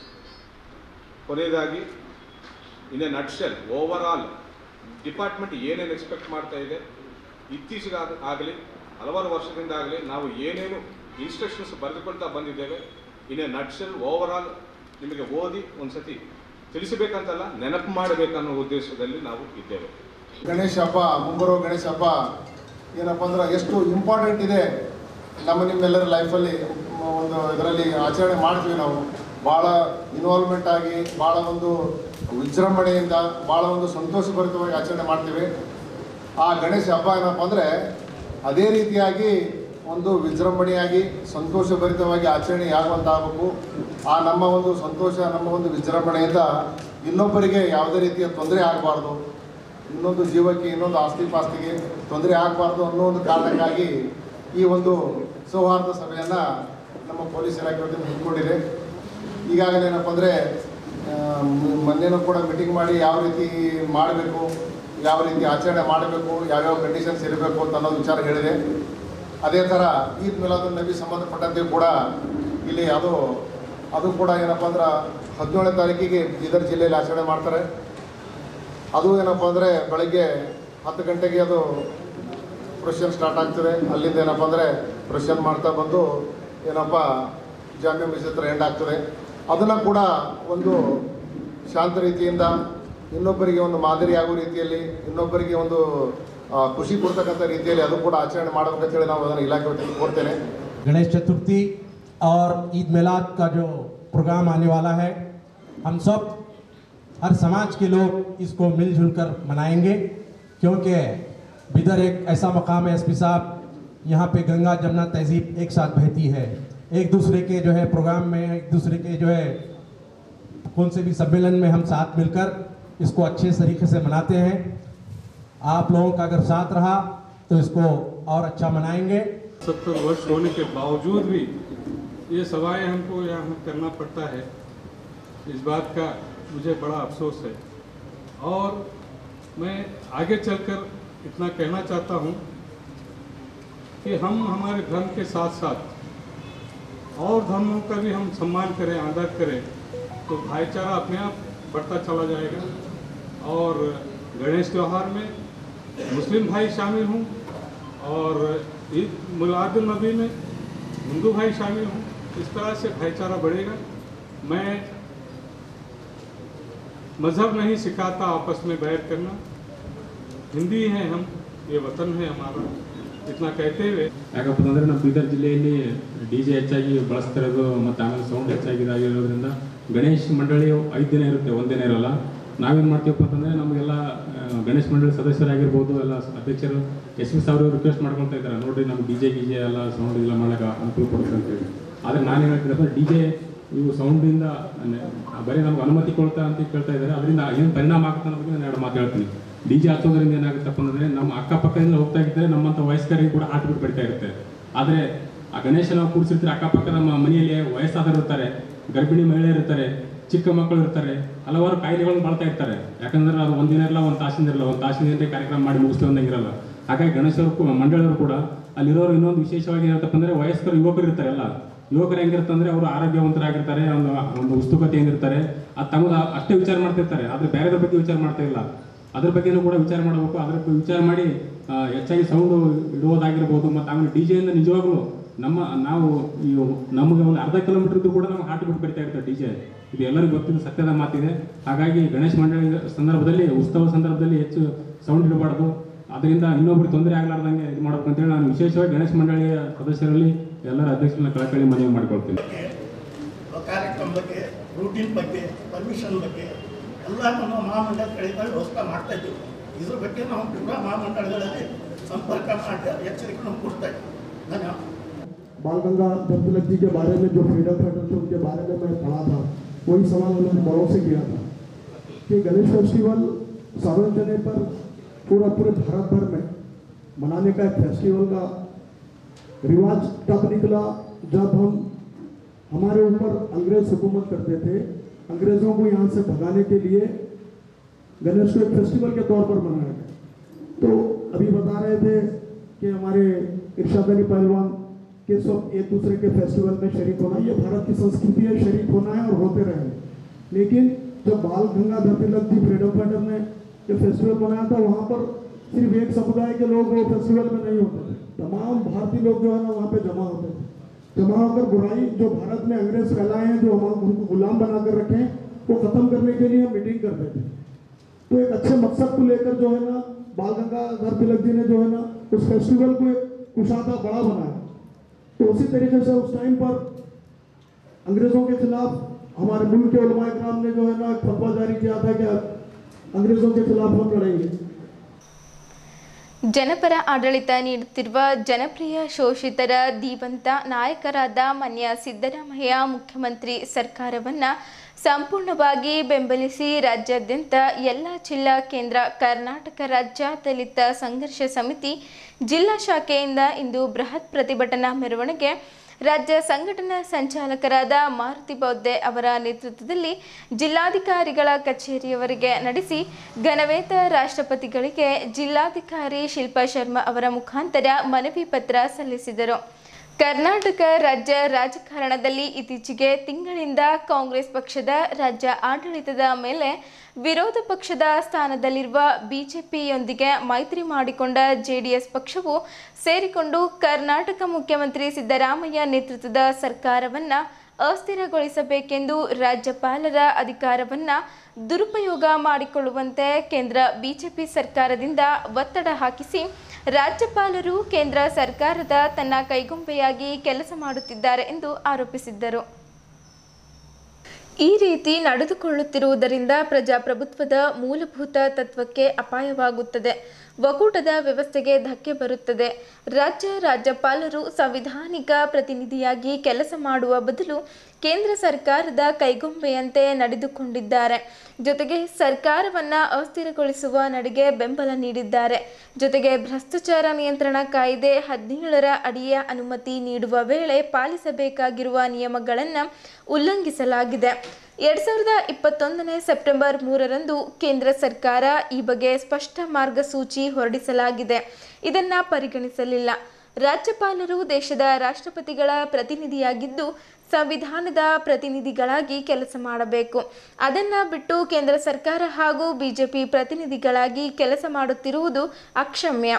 ಕೊನೆಯದಾಗಿ in a nutshell overall department ಏನೇನು ಎಕ್ಸ್ಪೆಕ್ಟ್ ಮಾಡ್ತಾ ಇದೆ ಇತ್ತೀಚೆಗೆ ಆಗಲಿ ಹಲವಾರು ವರ್ಷದಿಂದ ಆಗಲಿ ನಾವು ಏನೇನು ಇನ್ಸ್ಟ್ರಕ್ಷನ್ಸ್ ಬರೆದುಕೊಳ್ತಾ ಬಂದಿದ್ದೇವೆ in a nutshell overall ನಿಮಗೆ ಓದಿ ಒಂದ್ಸತಿ ತಿಳಿಸಬೇಕಂತಲ್ಲ ನೆನಪು ಮಾಡಬೇಕನ್ನೋ ಉದ್ದೇಶದಲ್ಲಿ ನಾವು ಇದ್ದೇವೆ ಗಣೇಶ ಹಬ್ಬ ಮುಂಬರುವ ಗಣೇಶ ಹಬ್ಬ ಏನಪ್ಪ ಅಂದ್ರೆ ಎಷ್ಟು ಇಂಪಾರ್ಟೆಂಟ್ ಇದೆ ನಮ್ಮ ನಿಮ್ಮೆಲ್ಲರ ಲೈಫಲ್ಲಿ ಒಂದು ಇದರಲ್ಲಿ ಆಚರಣೆ ಮಾಡ್ತೀವಿ ನಾವು ಭಾಳ ಇನ್ವಾಲ್ವ್ಮೆಂಟ್ ಆಗಿ ಭಾಳ ಒಂದು ವಿಜೃಂಭಣೆಯಿಂದ ಭಾಳ ಒಂದು ಸಂತೋಷಭರಿತವಾಗಿ ಆಚರಣೆ ಮಾಡ್ತೀವಿ ಆ ಗಣೇಶ ಹಬ್ಬ ಏನಪ್ಪ ಅಂದರೆ ಅದೇ ರೀತಿಯಾಗಿ ಒಂದು ವಿಜೃಂಭಣೆಯಾಗಿ ಸಂತೋಷಭರಿತವಾಗಿ ಆಚರಣೆ ಆಗುವಂತಾಗಬೇಕು ಆ ನಮ್ಮ ಒಂದು ಸಂತೋಷ ನಮ್ಮ ಒಂದು ವಿಜೃಂಭಣೆಯಿಂದ ಇನ್ನೊಬ್ಬರಿಗೆ ಯಾವುದೇ ರೀತಿಯ ತೊಂದರೆ ಆಗಬಾರ್ದು ಇನ್ನೊಂದು ಜೀವಕ್ಕೆ ಇನ್ನೊಂದು ಆಸ್ತಿ ಪಾಸ್ತಿಗೆ ತೊಂದರೆ ಆಗಬಾರ್ದು ಅನ್ನೋ ಒಂದು ಕಾರಣಕ್ಕಾಗಿ ಈ ಒಂದು ಸೌಹಾರ್ದ ಸಭೆಯನ್ನು ನಮ್ಮ ಪೊಲೀಸ್ ಇಲಾಖೆ ವತಿಯಿಂದ ಹಮ್ಮಿಕೊಂಡಿದೆ ಈಗಾಗಲೇ ಏನಪ್ಪ ಅಂದರೆ ಮೊನ್ನೆನೂ ಕೂಡ ಮೀಟಿಂಗ್ ಮಾಡಿ ಯಾವ ರೀತಿ ಮಾಡಬೇಕು ಯಾವ ರೀತಿ ಆಚರಣೆ ಮಾಡಬೇಕು ಯಾವ್ಯಾವ ಕಂಡೀಷನ್ಸ್ ಇರಬೇಕು ಅಂತ ಅನ್ನೋದು ವಿಚಾರ ಹೇಳಿದೆ ಅದೇ ಥರ ಈದ್ ಮಿಲಾದುಲ್ ನಬಿ ಸಂಬಂಧಪಟ್ಟಂತೆ ಕೂಡ ಇಲ್ಲಿ ಅದು ಅದು ಕೂಡ ಏನಪ್ಪ ಅಂದ್ರೆ ಹದಿನೇಳನೇ ತಾರೀಕಿಗೆ ಬೀದರ್ ಜಿಲ್ಲೆಯಲ್ಲಿ ಆಚರಣೆ ಮಾಡ್ತಾರೆ ಅದು ಏನಪ್ಪ ಅಂದರೆ ಬೆಳಗ್ಗೆ ಹತ್ತು ಗಂಟೆಗೆ ಅದು ಪ್ರೊಷನ್ ಸ್ಟಾರ್ಟ್ ಆಗ್ತದೆ ಅಲ್ಲಿಂದ ಏನಪ್ಪ ಅಂದರೆ ಪ್ರೊಷನ್ ಮಾಡ್ತಾ ಬಂದು ಏನಪ್ಪ ಜಾಮ್ಯ ಮಸೀದ್ ಹತ್ರ ಎಂಡ್ ಆಗ್ತದೆ ಅದನ್ನು ಕೂಡ ಒಂದು ಶಾಂತ ರೀತಿಯಿಂದ ಇನ್ನೊಬ್ಬರಿಗೆ ಒಂದು ಮಾದರಿ ಆಗೋ ರೀತಿಯಲ್ಲಿ ಇನ್ನೊಬ್ಬರಿಗೆ ಒಂದು ಆ, ಖುಷಿ ಕೊಡ್ತಕ್ಕಂಥ ರೀತಿಯಲ್ಲಿ ಅದು ಕೂಡ ಆಚರಣೆ ಮಾಡಬೇಕಂತೇಳಿ ನಾವು ಅದನ್ನು ಇಲಾಖೆ ವತಿಯಿಂದ ಕೋರ್ತೇನೆ गणेश चतुर्थी और ईद मिलाद का जो प्रोग्राम आने वाला है हम सब हर समाज के लोग इसको मिलजुल कर मनाएंगे क्योंकि बिदर एक ऐसा मकाम है एस पी साहब यहाँ पे गंगा जमुना तहजीब एक साथ बहती है एक दूसरे के जो है प्रोग्राम में एक दूसरे के जो है कौन से भी सम्मेलन में हम साथ मिलकर इसको अच्छे तरीके से मनाते हैं आप लोगों का अगर साथ रहा तो इसको और अच्छा मनाएंगे सत्तर वर्ष होने के बावजूद भी ये सवाएं हमको यहाँ करना पड़ता है इस बात का मुझे बड़ा अफसोस है और मैं आगे चलकर इतना कहना चाहता हूँ कि हम हमारे धर्म के साथ साथ और धर्मों का भी हम सम्मान करें आदर करें तो भाईचारा अपने आप बढ़ता चला जाएगा और गणेश त्यौहार में मुस्लिम भाई शामिल हूँ और ईद मिलादुल नबी में हिंदू भाई शामिल हूँ इस तरह से भाईचारा बढ़ेगा मैं मज़हब नहीं सिखाता आपस में बैर करना हिंदी हैं हम ये वतन है हमारा इतना कहते हुए ಯಾಕಪ್ಪ ಅಂದರೆ ನಮ್ಮ ಬೀದರ್ ಜಿಲ್ಲೆಯಲ್ಲಿ ಡಿ ಜೆ ಹೆಚ್ಚಾಗಿ ಬಳಸ್ತಿರೋದು ಮತ್ತು ಆಮೇಲೆ ಸೌಂಡ್ ಹೆಚ್ಚಾಗಿದಾಗಿರೋದ್ರಿಂದ ಗಣೇಶ್ ಮಂಡಳಿ ಐದು ದಿನ ಇರುತ್ತೆ ಒಂದಿನ ಇರಲ್ಲ ನಾವೇನು ಮಾಡ್ತೀವಪ್ಪ ಅಂತಂದರೆ ನಮಗೆಲ್ಲ ಆ, ಗಣೇಶ್ ಮಂಡಳಿ ಸದಸ್ಯರಾಗಿರ್ಬೋದು ಎಲ್ಲ ಅಧ್ಯಕ್ಷರು ಎಸ್ ಪಿ ಸಾವಿರ ರಿಕ್ವೆಸ್ಟ್ ಮಾಡ್ಕೊಳ್ತಾ ಇದ್ದಾರೆ ನೋಡ್ರಿ ನಮ್ಗೆ ಡಿ ಜೆ ಗಿ ಎಲ್ಲ ಸೌಂಡ್ ಎಲ್ಲ ಮಾಡೋಕೆ ಅನುಕೂಲ ಕೊಡುತ್ತೆ ಅಂತೇಳಿ ಆದರೆ ನಾನು ಹೇಳ್ತಿದ್ದೆ ಡಿ ಜೆ ಇವು ಸೌಂಡಿಂದ ಬರೀ ನಮ್ಗೆ ಅನುಮತಿ ಕೊಡ್ತಾ ಅಂತ ಕೇಳ್ತಾ ಇದ್ದಾರೆ ಅದರಿಂದ ಏನು ಪರಿಣಾಮ ಆಗುತ್ತೆ ಅನ್ನೋದಕ್ಕೆ ನಾನು ಎರಡು ಮಾತು ಹೇಳ್ತೀನಿ ಡಿ ಜೆ ಹಚ್ಚೋದ್ರಿಂದ ಏನಾಗುತ್ತಪ್ಪ ಅಂದರೆ ನಮ್ಮ ಅಕ್ಕಪಕ್ಕದಿಂದ ಹೋಗ್ತಾ ಇದ್ದರೆ ನಮ್ಮಂಥ ವಯಸ್ಕರಿಗೆ ಕೂಡ ಹಾರ್ಟ್ ಬೀಟ್ ಬಡಿತಾ ಇರುತ್ತೆ ಆದರೆ ಆ ಗಣೇಶ ನಾವು ಕೂರಿಸಿರ್ತಾರೆ ಅಕ್ಕಪಕ್ಕ ನಮ್ಮ ಮನೆಯಲ್ಲಿ ವಯಸ್ಸಾದವರು ಇರ್ತಾರೆ ಗರ್ಭಿಣಿ ಮಹಿಳೆಯರು ಇರ್ತಾರೆ ಚಿಕ್ಕ ಮಕ್ಕಳು ಇರ್ತಾರೆ ಹಲವಾರು ಕಾಯಿಲೆಗಳನ್ನು ಬಾಳ್ತಾ ಇರ್ತಾರೆ ಯಾಕಂದ್ರೆ ಅದು ಒಂದಿನ ಇರಲ್ಲ ಒಂದು ತಾಸಿಂದ ಇರಲ್ಲ ಒಂದು ತಾಸಿಂದ ಕಾರ್ಯಕ್ರಮ ಮಾಡಿ ಮುಗಿಸ್ತು ಇರಲ್ಲ ಹಾಗಾಗಿ ಗಣೇಶರು ಕೂ- ಮಂಡಳಿಯವರು ಕೂಡ ಅಲ್ಲಿರೋರು ಇನ್ನೊಂದು ವಿಶೇಷವಾಗಿ ಏನಂತಪ್ಪ ಅಂದರೆ ವಯಸ್ಕರು ಯುವಕರು ಇರ್ತಾರಲ್ಲ ಯುವಕರು ಹೆಂಗಿರುತ್ತೆ ಅಂದ್ರೆ ಅವರು ಆರೋಗ್ಯವಂತರಾಗಿರ್ತಾರೆ ಒಂದು ಒಂದು ಉಸ್ತುಕತೆ ಹೆಂಗಿರ್ತಾರೆ ಅದು ತಮ್ಮದು ಅಷ್ಟೇ ವಿಚಾರ ಮಾಡ್ತಿರ್ತಾರೆ ಆದರೆ ಬೇರೆದ್ರ ಬಗ್ಗೆ ವಿಚಾರ ಮಾಡ್ತಾ ಇಲ್ಲ ಅದ್ರ ಬಗ್ಗೆನೂ ಕೂಡ ವಿಚಾರ ಮಾಡಬೇಕು ಅದ್ರ ಬಗ್ಗೆ ವಿಚಾರ ಮಾಡಿ ಆ, ಹೆಚ್ಚಾಗಿ ಸೌಂಡು ಇಡುವುದಾಗಿರ್ಬೋದು ಮತ್ತು ಆಮೇಲೆ ಡಿ ಜೆಯಿಂದ ನಿಜವಾಗ್ಲೂ ನಮ್ಮ ನಾವು ಈ ನಮಗೆ ಒಂದು ಅರ್ಧ ಕಿಲೋಮೀಟರ್ ಇದ್ದು ಕೂಡ ನಮ್ಗೆ ಹಾರ್ಟ್ ಬಿಟ್ಟು ಬರಿತಾ ಇರ್ತಾರೆ ಡಿ ಜೆ ಇದು ಎಲ್ಲರಿಗೂ ಗೊತ್ತಿದ್ದ ಸತ್ಯದ ಮಾತಿದೆ ಹಾಗಾಗಿ ಗಣೇಶ ಮಂಡಳಿ ಸಂದರ್ಭದಲ್ಲಿ ಉತ್ಸವ ಸಂದರ್ಭದಲ್ಲಿ ಹೆಚ್ಚು ಸೌಂಡ್ ಇಡಬಾರ್ದು ಅದರಿಂದ ಇನ್ನೊಬ್ರಿಗೆ ತೊಂದರೆ ಆಗಲಾರ್ದಂಗೆ ಇದು ಮಾಡಬೇಕು ಅಂತೇಳಿ ನಾನು ವಿಶೇಷವಾಗಿ ಗಣೇಶ ಮಂಡಳಿಯ ಸದಸ್ಯರಲ್ಲಿ ಎಲ್ಲರ ಅಧ್ಯಕ್ಷರನ್ನ ಕಳಕಳಿ ಮನವಿ ಮಾಡಿಕೊಳ್ತೀನಿ ಕಾರ್ಯಕ್ರಮ ಬಗ್ಗೆ ರೂಟೀನ್ ಬಗ್ಗೆ ಪರ್ಮಿಷನ್ ಬಗ್ಗೆ ಎಲ್ಲನೂ ನಾವು ಮಹಾಮಂಡಳ ಕಡೆಯಿಂದ ವ್ಯವಸ್ಥೆ ಮಾಡ್ತಾ ಇದ್ದೀವಿ ಇದ್ರ ಬಗ್ಗೆ ನಾವು ಕೂಡ ಮಹಾಮಂಡಳಗಳಲ್ಲಿ ಸಂಪರ್ಕ ಮಾಡಿ ಎಚ್ಚರಿಕೆ ನಾವು ಕೊಡ್ತಾ ಇದ್ದೀವಿ ಧನ್ಯವಾದ बाल गंगा दत्तलक जी के बारे में जो फ्रीडम फाइटर थे उनके बारे में मैं पढ़ा था वही सवाल उन्होंने बड़ों से किया था कि गणेश फेस्टिवल सार्वजनिक पर पूरा पूरे भारत भर में मनाने का एक फेस्टिवल का रिवाज तब निकला जब हम हमारे ऊपर अंग्रेज हुकूमत करते थे अंग्रेजों को यहाँ से भगाने के लिए गणेश को एक फेस्टिवल के तौर पर मनाया गया तो अभी बता रहे थे कि हमारे इर्शाद अली पहलवान के सब एक दूसरे के फेस्टिवल में शरीक होना ये भारत की संस्कृति है शरीक होना है और होते रहे लेकिन जब बाल गंगाधर तिलक जी फ्रीडम फाइटर ने ये फेस्टिवल बनाया था वहाँ पर सिर्फ एक समुदाय के लोग वो फेस्टिवल में नहीं होते थे तमाम भारतीय लोग जो है ना वहाँ पे जमा होते थे जमा होकर बुराई जो भारत में अंग्रेज फैलाए हैं जो हम उनको गुलाम बनाकर रखे हैं वो खत्म करने के लिए हम मीटिंग करते थे तो एक अच्छे मकसद को लेकर जो है ना बाल गंगाधर तिलक जी ने जो है ना उस फेस्टिवल को एक कुशादा बड़ा बनाया तो उसी तरीके से उस टाइम पर अंग्रेजों के खिलाफ हमारे मुल्क के उलमा इकराम ने जो है ना एक फतवा जारी किया था कि अंग्रेजों के खिलाफ हम लड़ेंगे ಜನಪರ ಆಡಳಿತ ನೀಡುತ್ತಿರುವ ಜನಪ್ರಿಯ ಶೋಷಿತರ ಧೀವಂತ ನಾಯಕರಾದ ಮನ್ಯ ಸಿದ್ದರಾಮಯ್ಯ ಮುಖ್ಯಮಂತ್ರಿ ಸರ್ಕಾರವನ್ನು ಸಂಪೂರ್ಣವಾಗಿ ಬೆಂಬಲಿಸಿ ರಾಜ್ಯಾದ್ಯಂತ ಎಲ್ಲ ಜಿಲ್ಲಾ ಕೇಂದ್ರ ಕರ್ನಾಟಕ ರಾಜ್ಯ ದಲಿತ ಸಂಘರ್ಷ ಸಮಿತಿ ಜಿಲ್ಲಾ ಶಾಖೆಯಿಂದ ಇಂದು ಬೃಹತ್ ಪ್ರತಿಭಟನಾ ಮೆರವಣಿಗೆ ರಾಜ್ಯ ಸಂಘಟನಾ ಸಂಚಾಲಕರಾದ ಮಾರುತಿ ಬೌದ್ಧೆ ಅವರ ನೇತೃತ್ವದಲ್ಲಿ ಜಿಲ್ಲಾಧಿಕಾರಿಗಳ ಕಚೇರಿಯವರೆಗೆ ನಡೆಸಿ ಘನವೇತ ರಾಷ್ಟ್ರಪತಿಗಳಿಗೆ ಜಿಲ್ಲಾಧಿಕಾರಿ ಶಿಲ್ಪಾ ಶರ್ಮಾ ಅವರ ಮುಖಾಂತರ ಮನವಿ ಪತ್ರ ಸಲ್ಲಿಸಿದರು ಕರ್ನಾಟಕ ರಾಜ್ಯ ರಾಜಕಾರಣದಲ್ಲಿ ಇತ್ತೀಚೆಗೆ ತಿಂಗಳಿಂದ ಕಾಂಗ್ರೆಸ್ ಪಕ್ಷದ ರಾಜ್ಯ ಆಡಳಿತದ ಮೇಲೆ ವಿರೋಧ ಪಕ್ಷದ ಸ್ಥಾನದಲ್ಲಿರುವ ಬಿಜೆಪಿಯೊಂದಿಗೆ ಮೈತ್ರಿ ಮಾಡಿಕೊಂಡ ಜೆಡಿಎಸ್ ಪಕ್ಷವು ಸೇರಿಕೊಂಡು ಕರ್ನಾಟಕ ಮುಖ್ಯಮಂತ್ರಿ ಸಿದ್ದರಾಮಯ್ಯ ನೇತೃತ್ವದ ಸರ್ಕಾರವನ್ನು ಅಸ್ಥಿರಗೊಳಿಸಬೇಕೆಂದು ರಾಜ್ಯಪಾಲರ ಅಧಿಕಾರವನ್ನು ದುರುಪಯೋಗ ಮಾಡಿಕೊಳ್ಳುವಂತೆ ಕೇಂದ್ರ ಬಿಜೆಪಿ ಸರ್ಕಾರದಿಂದ ಒತ್ತಡ ಹಾಕಿಸಿ ರಾಜ್ಯಪಾಲರು ಕೇಂದ್ರ ಸರ್ಕಾರದ ತನ್ನ ಕೈಗೊಂಬೆಯಾಗಿ ಕೆಲಸ ಮಾಡುತ್ತಿದ್ದಾರೆ ಎಂದು ಆರೋಪಿಸಿದ್ದರು ಈ ರೀತಿ ನಡೆದುಕೊಳ್ಳುತ್ತಿರುವುದರಿಂದ ಪ್ರಜಾಪ್ರಭುತ್ವದ ಮೂಲಭೂತ ತತ್ವಕ್ಕೆ ಅಪಾಯವಾಗುತ್ತದೆ ಒಕ್ಕೂಟದ ವ್ಯವಸ್ಥೆಗೆ ಧಕ್ಕೆ ಬರುತ್ತದೆ ರಾಜ್ಯ ರಾಜ್ಯಪಾಲರು ಸಂವಿಧಾನಿಕ ಪ್ರತಿನಿಧಿಯಾಗಿ ಕೆಲಸ ಮಾಡುವ ಬದಲು ಕೇಂದ್ರ ಸರ್ಕಾರದ ಕೈಗೊಂಬೆಯಂತೆ ನಡೆದುಕೊಂಡಿದ್ದಾರೆ ಜೊತೆಗೆ ಸರ್ಕಾರವನ್ನ ಅಸ್ಥಿರಗೊಳಿಸುವ ನಡೆಗೆ ಬೆಂಬಲ ನೀಡಿದ್ದಾರೆ ಜೊತೆಗೆ ಭ್ರಷ್ಟಾಚಾರ ನಿಯಂತ್ರಣ ಕಾಯ್ದೆ ಹದಿನೇಳರ ಅಡಿಯ ಅನುಮತಿ ನೀಡುವ ವೇಳೆ ಪಾಲಿಸಬೇಕಾಗಿರುವ ನಿಯಮಗಳನ್ನು ಉಲ್ಲಂಘಿಸಲಾಗಿದೆ ಎರಡ್ ಸಾವಿರದ ಇಪ್ಪತ್ತೊಂದನೇ ಸೆಪ್ಟೆಂಬರ್ ಮೂರರಂದು ಕೇಂದ್ರ ಸರ್ಕಾರ ಈ ಬಗ್ಗೆ ಸ್ಪಷ್ಟ ಮಾರ್ಗಸೂಚಿ ಹೊರಡಿಸಲಾಗಿದೆ ಇದನ್ನ ಪರಿಗಣಿಸಲಿಲ್ಲ ರಾಜ್ಯಪಾಲರು ದೇಶದ ರಾಷ್ಟ್ರಪತಿಗಳ ಪ್ರತಿನಿಧಿಯಾಗಿದ್ದು ಸಂವಿಧಾನದ ಪ್ರತಿನಿಧಿಗಳಾಗಿ ಕೆಲಸ ಮಾಡಬೇಕು ಅದನ್ನ ಬಿಟ್ಟು ಕೇಂದ್ರ ಸರ್ಕಾರ ಹಾಗೂ ಬಿಜೆಪಿ ಪ್ರತಿನಿಧಿಗಳಾಗಿ ಕೆಲಸ ಮಾಡುತ್ತಿರುವುದು ಅಕ್ಷಮ್ಯ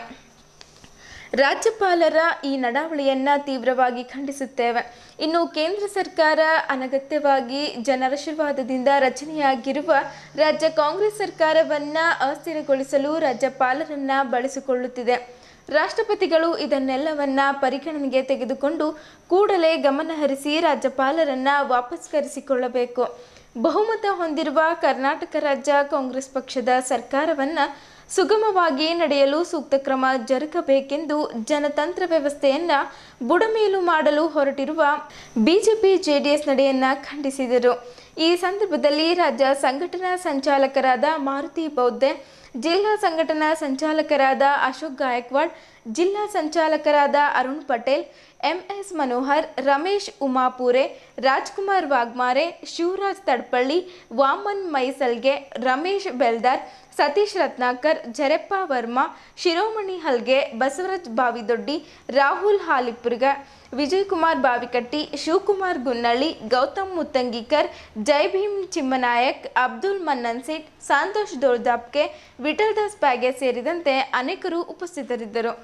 ರಾಜ್ಯಪಾಲರ ಈ ನಡಾವಳಿಯನ್ನ ತೀವ್ರವಾಗಿ ಖಂಡಿಸುತ್ತೇವೆ ಇನ್ನು ಕೇಂದ್ರ ಸರ್ಕಾರ ಅನಗತ್ಯವಾಗಿ ಜನರಾಶೀರ್ವಾದದಿಂದ ರಚನೆಯಾಗಿರುವ ರಾಜ್ಯ ಕಾಂಗ್ರೆಸ್ ಸರ್ಕಾರವನ್ನ ಅಸ್ಥಿರಗೊಳಿಸಲು ರಾಜ್ಯಪಾಲರನ್ನ ಬಳಸಿಕೊಳ್ಳುತ್ತಿದೆ ರಾಷ್ಟ್ರಪತಿಗಳು ಇದನ್ನೆಲ್ಲವನ್ನ ಪರಿಗಣನೆಗೆ ತೆಗೆದುಕೊಂಡು ಕೂಡಲೇ ಗಮನಹರಿಸಿ ರಾಜ್ಯಪಾಲರನ್ನ ವಾಪಸ್ ಕರೆಸಿಕೊಳ್ಳಬೇಕು ಬಹುಮತ ಹೊಂದಿರುವ ಕರ್ನಾಟಕ ರಾಜ್ಯ ಕಾಂಗ್ರೆಸ್ ಪಕ್ಷದ ಸರ್ಕಾರವನ್ನ ಸುಗಮವಾಗಿ ನಡೆಯಲು ಸೂಕ್ತ ಕ್ರಮ ಜರುಗಬೇಕೆಂದು ಜನತಂತ್ರ ವ್ಯವಸ್ಥೆಯನ್ನ ಬುಡಮೇಲು ಮಾಡಲು ಹೊರಟಿರುವ ಬಿಜೆಪಿ ಜೆಡಿಎಸ್ ನಡೆಯನ್ನ ಖಂಡಿಸಿದರು ಈ ಸಂದರ್ಭದಲ್ಲಿ ರಾಜ್ಯ ಸಂಘಟನಾ ಸಂಚಾಲಕರಾದ ಮಾರುತಿ ಬೌದ್ಧೆ ಜಿಲ್ಲಾ ಸಂಘಟನಾ ಸಂಚಾಲಕರಾದ ಅಶೋಕ್ ಗಾಯಕ್ವಾಡ್ ಜಿಲ್ಲಾ ಸಂಚಾಲಕರಾದ ಅರುಣ್ ಪಟೇಲ್ ಎಂಎಸ್ ಮನೋಹರ್ ರಮೇಶ್ ಉಮಾಪುರೆ ರಾಜ್ಕುಮಾರ್ ವಾಗ್ಮಾರೆ ಶಿವರಾಜ್ ತಡ್ಪಳ್ಳಿ ವಾಮನ್ ಮೈಸಲ್ಗೆ ರಮೇಶ್ ಬೆಲ್ದಾರ್ ಸತೀಶ್ ರತ್ನಾಕರ್ ಜರೆಪ್ಪ ವರ್ಮಾ ಶಿರೋಮಣಿ ಹಲ್ಗೆ ಬಸವರಾಜ್ ಬಾವಿದೊಡ್ಡಿ ರಾಹುಲ್ ಹಾಲಿಪುರ್ಗ ವಿಜಯಕುಮಾರ್ ಬಾವಿಕಟ್ಟಿ ಶಿವಕುಮಾರ್ ಗುನ್ನಳ್ಳಿ ಗೌತಮ್ ಮುತ್ತಂಗಿಕರ್ ಜೈ ಭೀಮ್ ಚಿಮ್ಮನಾಯಕ್ ಅಬ್ದುಲ್ ಮನ್ನನ್ ಸೇಠ್ ಸಂತೋಷ್ ದೋರ್ದಾಪ್ಕೆ ವಿಠಲ್ ದಾಸ್ ಪ್ಯಾಗೆ ಸೇರಿದಂತೆ ಅನೇಕರು ಉಪಸ್ಥಿತರಿದ್ದರು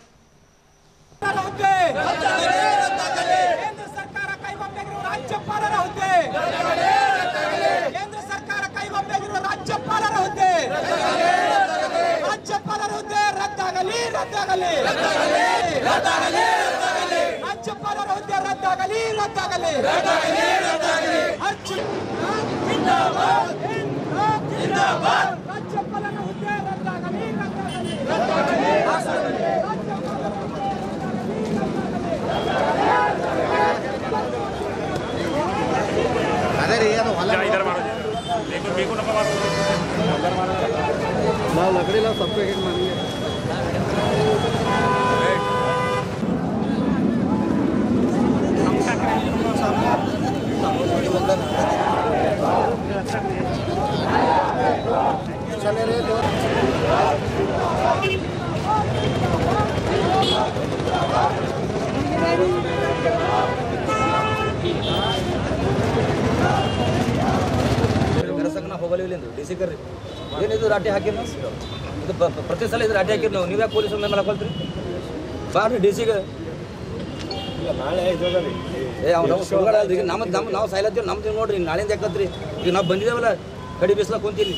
ಕೇಂದ್ರ ಸರ್ಕಾರ ಕೈಗೊಂಡಿರುವ ರಾಜ್ಯಪಾಲರ ಹುದ್ದೆ ಕೇಂದ್ರ ಸರ್ಕಾರ ಕೈಗೊಂಡಿರುವ ರಾಜ್ಯಪಾಲರ ಹುದ್ದೆ ರಾಜ್ಯಪಾಲರ ಹುದ್ದೆ ರದ್ದಾಗಲಿ ರದ್ದಾಗಲಿ ರಾಜ್ಯಪಾಲರ ಹುದ್ದೆ ರದ್ದಾಗಲಿ ರದ್ದಾಗಲಿ ಅಚ್ಚು- ಜಿಂದಾಬಾದ್ ರಾಜ್ಯಪಾಲರ ಹುದ್ದೆ ರದ್ದಾಗಲಿ ರದ್ದಾಗಲಿ ಅದೇ ರೀ ಅದು ಹೊಲ ನಾವು ಲಕಡಿ ನಾವು ಸಪ್ಪ ಹೇಗೆ ಮಾಡಿ चले रे दो ಮೆರಸಕ್ಕೆ ನಾವು ಹೋಗಲಿಲ್ಲ ಎಂದು ಡಿ ಸಿ ಕರ್ರಿ ಏನಿದು ರಾಟಿ ಹಾಕಿರಿ ನಾವು ಇದು ಪ್ರ- ಪ್ರ- ಪ್ರತಿ ಸಲ ಇದು ರಾಟಿ ಹಾಕಿರಿ ನಾವು ನೀವ್ಯಾಕೆ ಪೊಲೀಸ್ ಮೇಲೆ ಹಾಕೊಳ್ತೀರಿ ಬಾರ್ರಿ ಡಿ ಸಿಗೆ ನಾಳೆ ಏ ಅವ್ನು ನಾವು ಸುಳ್ಗಾಡ ಅಲ್ರಿ ಈಗ ನಮ್ಮ ನಮ್ಮ ನಾವು ಸಾಯ್ಲತ್ತೀವಿ ನಮ್ದು ನೋಡ್ರಿ ನಾಳೆಯಿಂದ ಯಾಕತ್ರಿ ಈಗ ನಾವು ಬಂದಿದ್ದೇವಲ್ಲ ಕಡಿ ಬಿಸ್ಲಾಗ ಕುಂತೀನಿ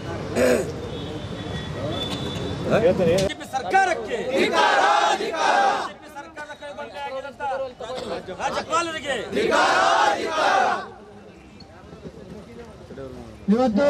ಸರ್ಕಾರಕ್ಕೆ ಸರ್ಕಾರದ ಕೈಗೊಂಡೆ ಆಗಿದಂತ ರಾಜ್ಯಪಾಲರಿಗೆ ಇವತ್ತು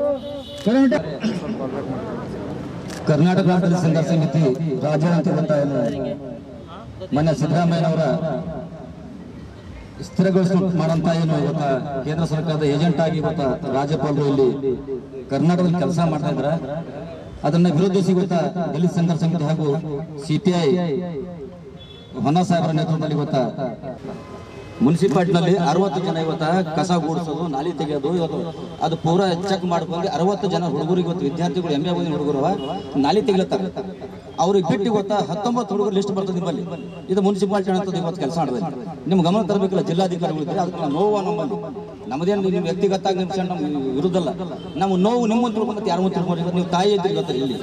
ಕರ್ನಾಟಕ ರಾಷ್ಟ್ರ ಸಂಘರ್ಷ ಸಮಿತಿ ರಾಜ್ಯ ಅಂತ ಇವತ್ತ ಏನು ಮೊನ್ನೆ ಸಿದ್ದರಾಮಯ್ಯನವರ ಸ್ಥಿರಗೊಳಿಸ ಮಾಡಂತ ಏನು ಇವತ್ತ ಕೇಂದ್ರ ಸರ್ಕಾರದ ಏಜೆಂಟ್ ಆಗಿ ಇವತ್ತ ರಾಜ್ಯಪಾಲರು ಇಲ್ಲಿ ಕರ್ನಾಟಕದಲ್ಲಿ ಕೆಲಸ ಮಾಡ್ತಾ ಇದ್ರ ಅದನ್ನ ವಿರೋಧಿಸಿ ಇವತ್ತ ದಲಿತ ಸಂಘರ್ಷ ಸಮಿತಿ ಹಾಗೂ ಸಿಪಿಐ ಹೊನ್ನ ಸಾಹೇಬರ ನೇತೃತ್ವದಲ್ಲಿ ಇವತ್ತ ಮುನ್ಸಿಪಾಲ್ಟಿನಲ್ಲಿ ಅರವತ್ತು ಜನ ಇವತ್ತ ಕಸ ಗೂಡಿಸೋದು ನಾಲಿ ತೆಗೆಯೋದು ಇವತ್ತು ಅದು ಪೂರಾ ಚೆಕ್ ಮಾಡ್ಕೊಂಡು ಅರವತ್ತು ಜನ ಹುಡುಗರು ಇವತ್ತು ವಿದ್ಯಾರ್ಥಿಗಳು ಎಂ ಎ ಓದಿನ ಹುಡುಗರು ನಾಲಿ ತೆಗಿಲತ್ತಾರೆ ಅವ್ರಿಗೆ ಬಿಟ್ಟು ಇವತ್ತ ಹತ್ತೊಂಬತ್ತು ಹುಡುಗರು ಲಿಸ್ಟ್ ಬರ್ತದೆ ನಿಮ್ಮಲ್ಲಿ ಇದು ಮುನ್ಸಿಪಾಲ್ಟಿ ಅಂತದ್ದು ಇವತ್ತು ಕೆಲಸ ಮಾಡಿದೆ ನಿಮ್ ಗಮನ ತರಬೇಕಲ್ಲ ಜಿಲ್ಲಾಧಿಕಾರಿಗಳಿದ್ರೆ ಅದಕ್ಕೆ ನೋವು ನಮ್ಮಲ್ಲಿ ನಮ್ಮದೇನು ನಿಮ್ಮ ವ್ಯಕ್ತಿಗತ ನಿಮಿಷ ನಮ್ಮ ವಿರುದ್ಧಲ್ಲ ನಮ್ಮ ನೋವು ನಿಮ್ಮ ತಿಳ್ಕೊಂಡು ಯಾರು ತಿಳ್ಕೊಂಡು ನೀವು ತಾಯಿ ಇದ್ರಿ ಇವತ್ತು ಇಲ್ಲಿ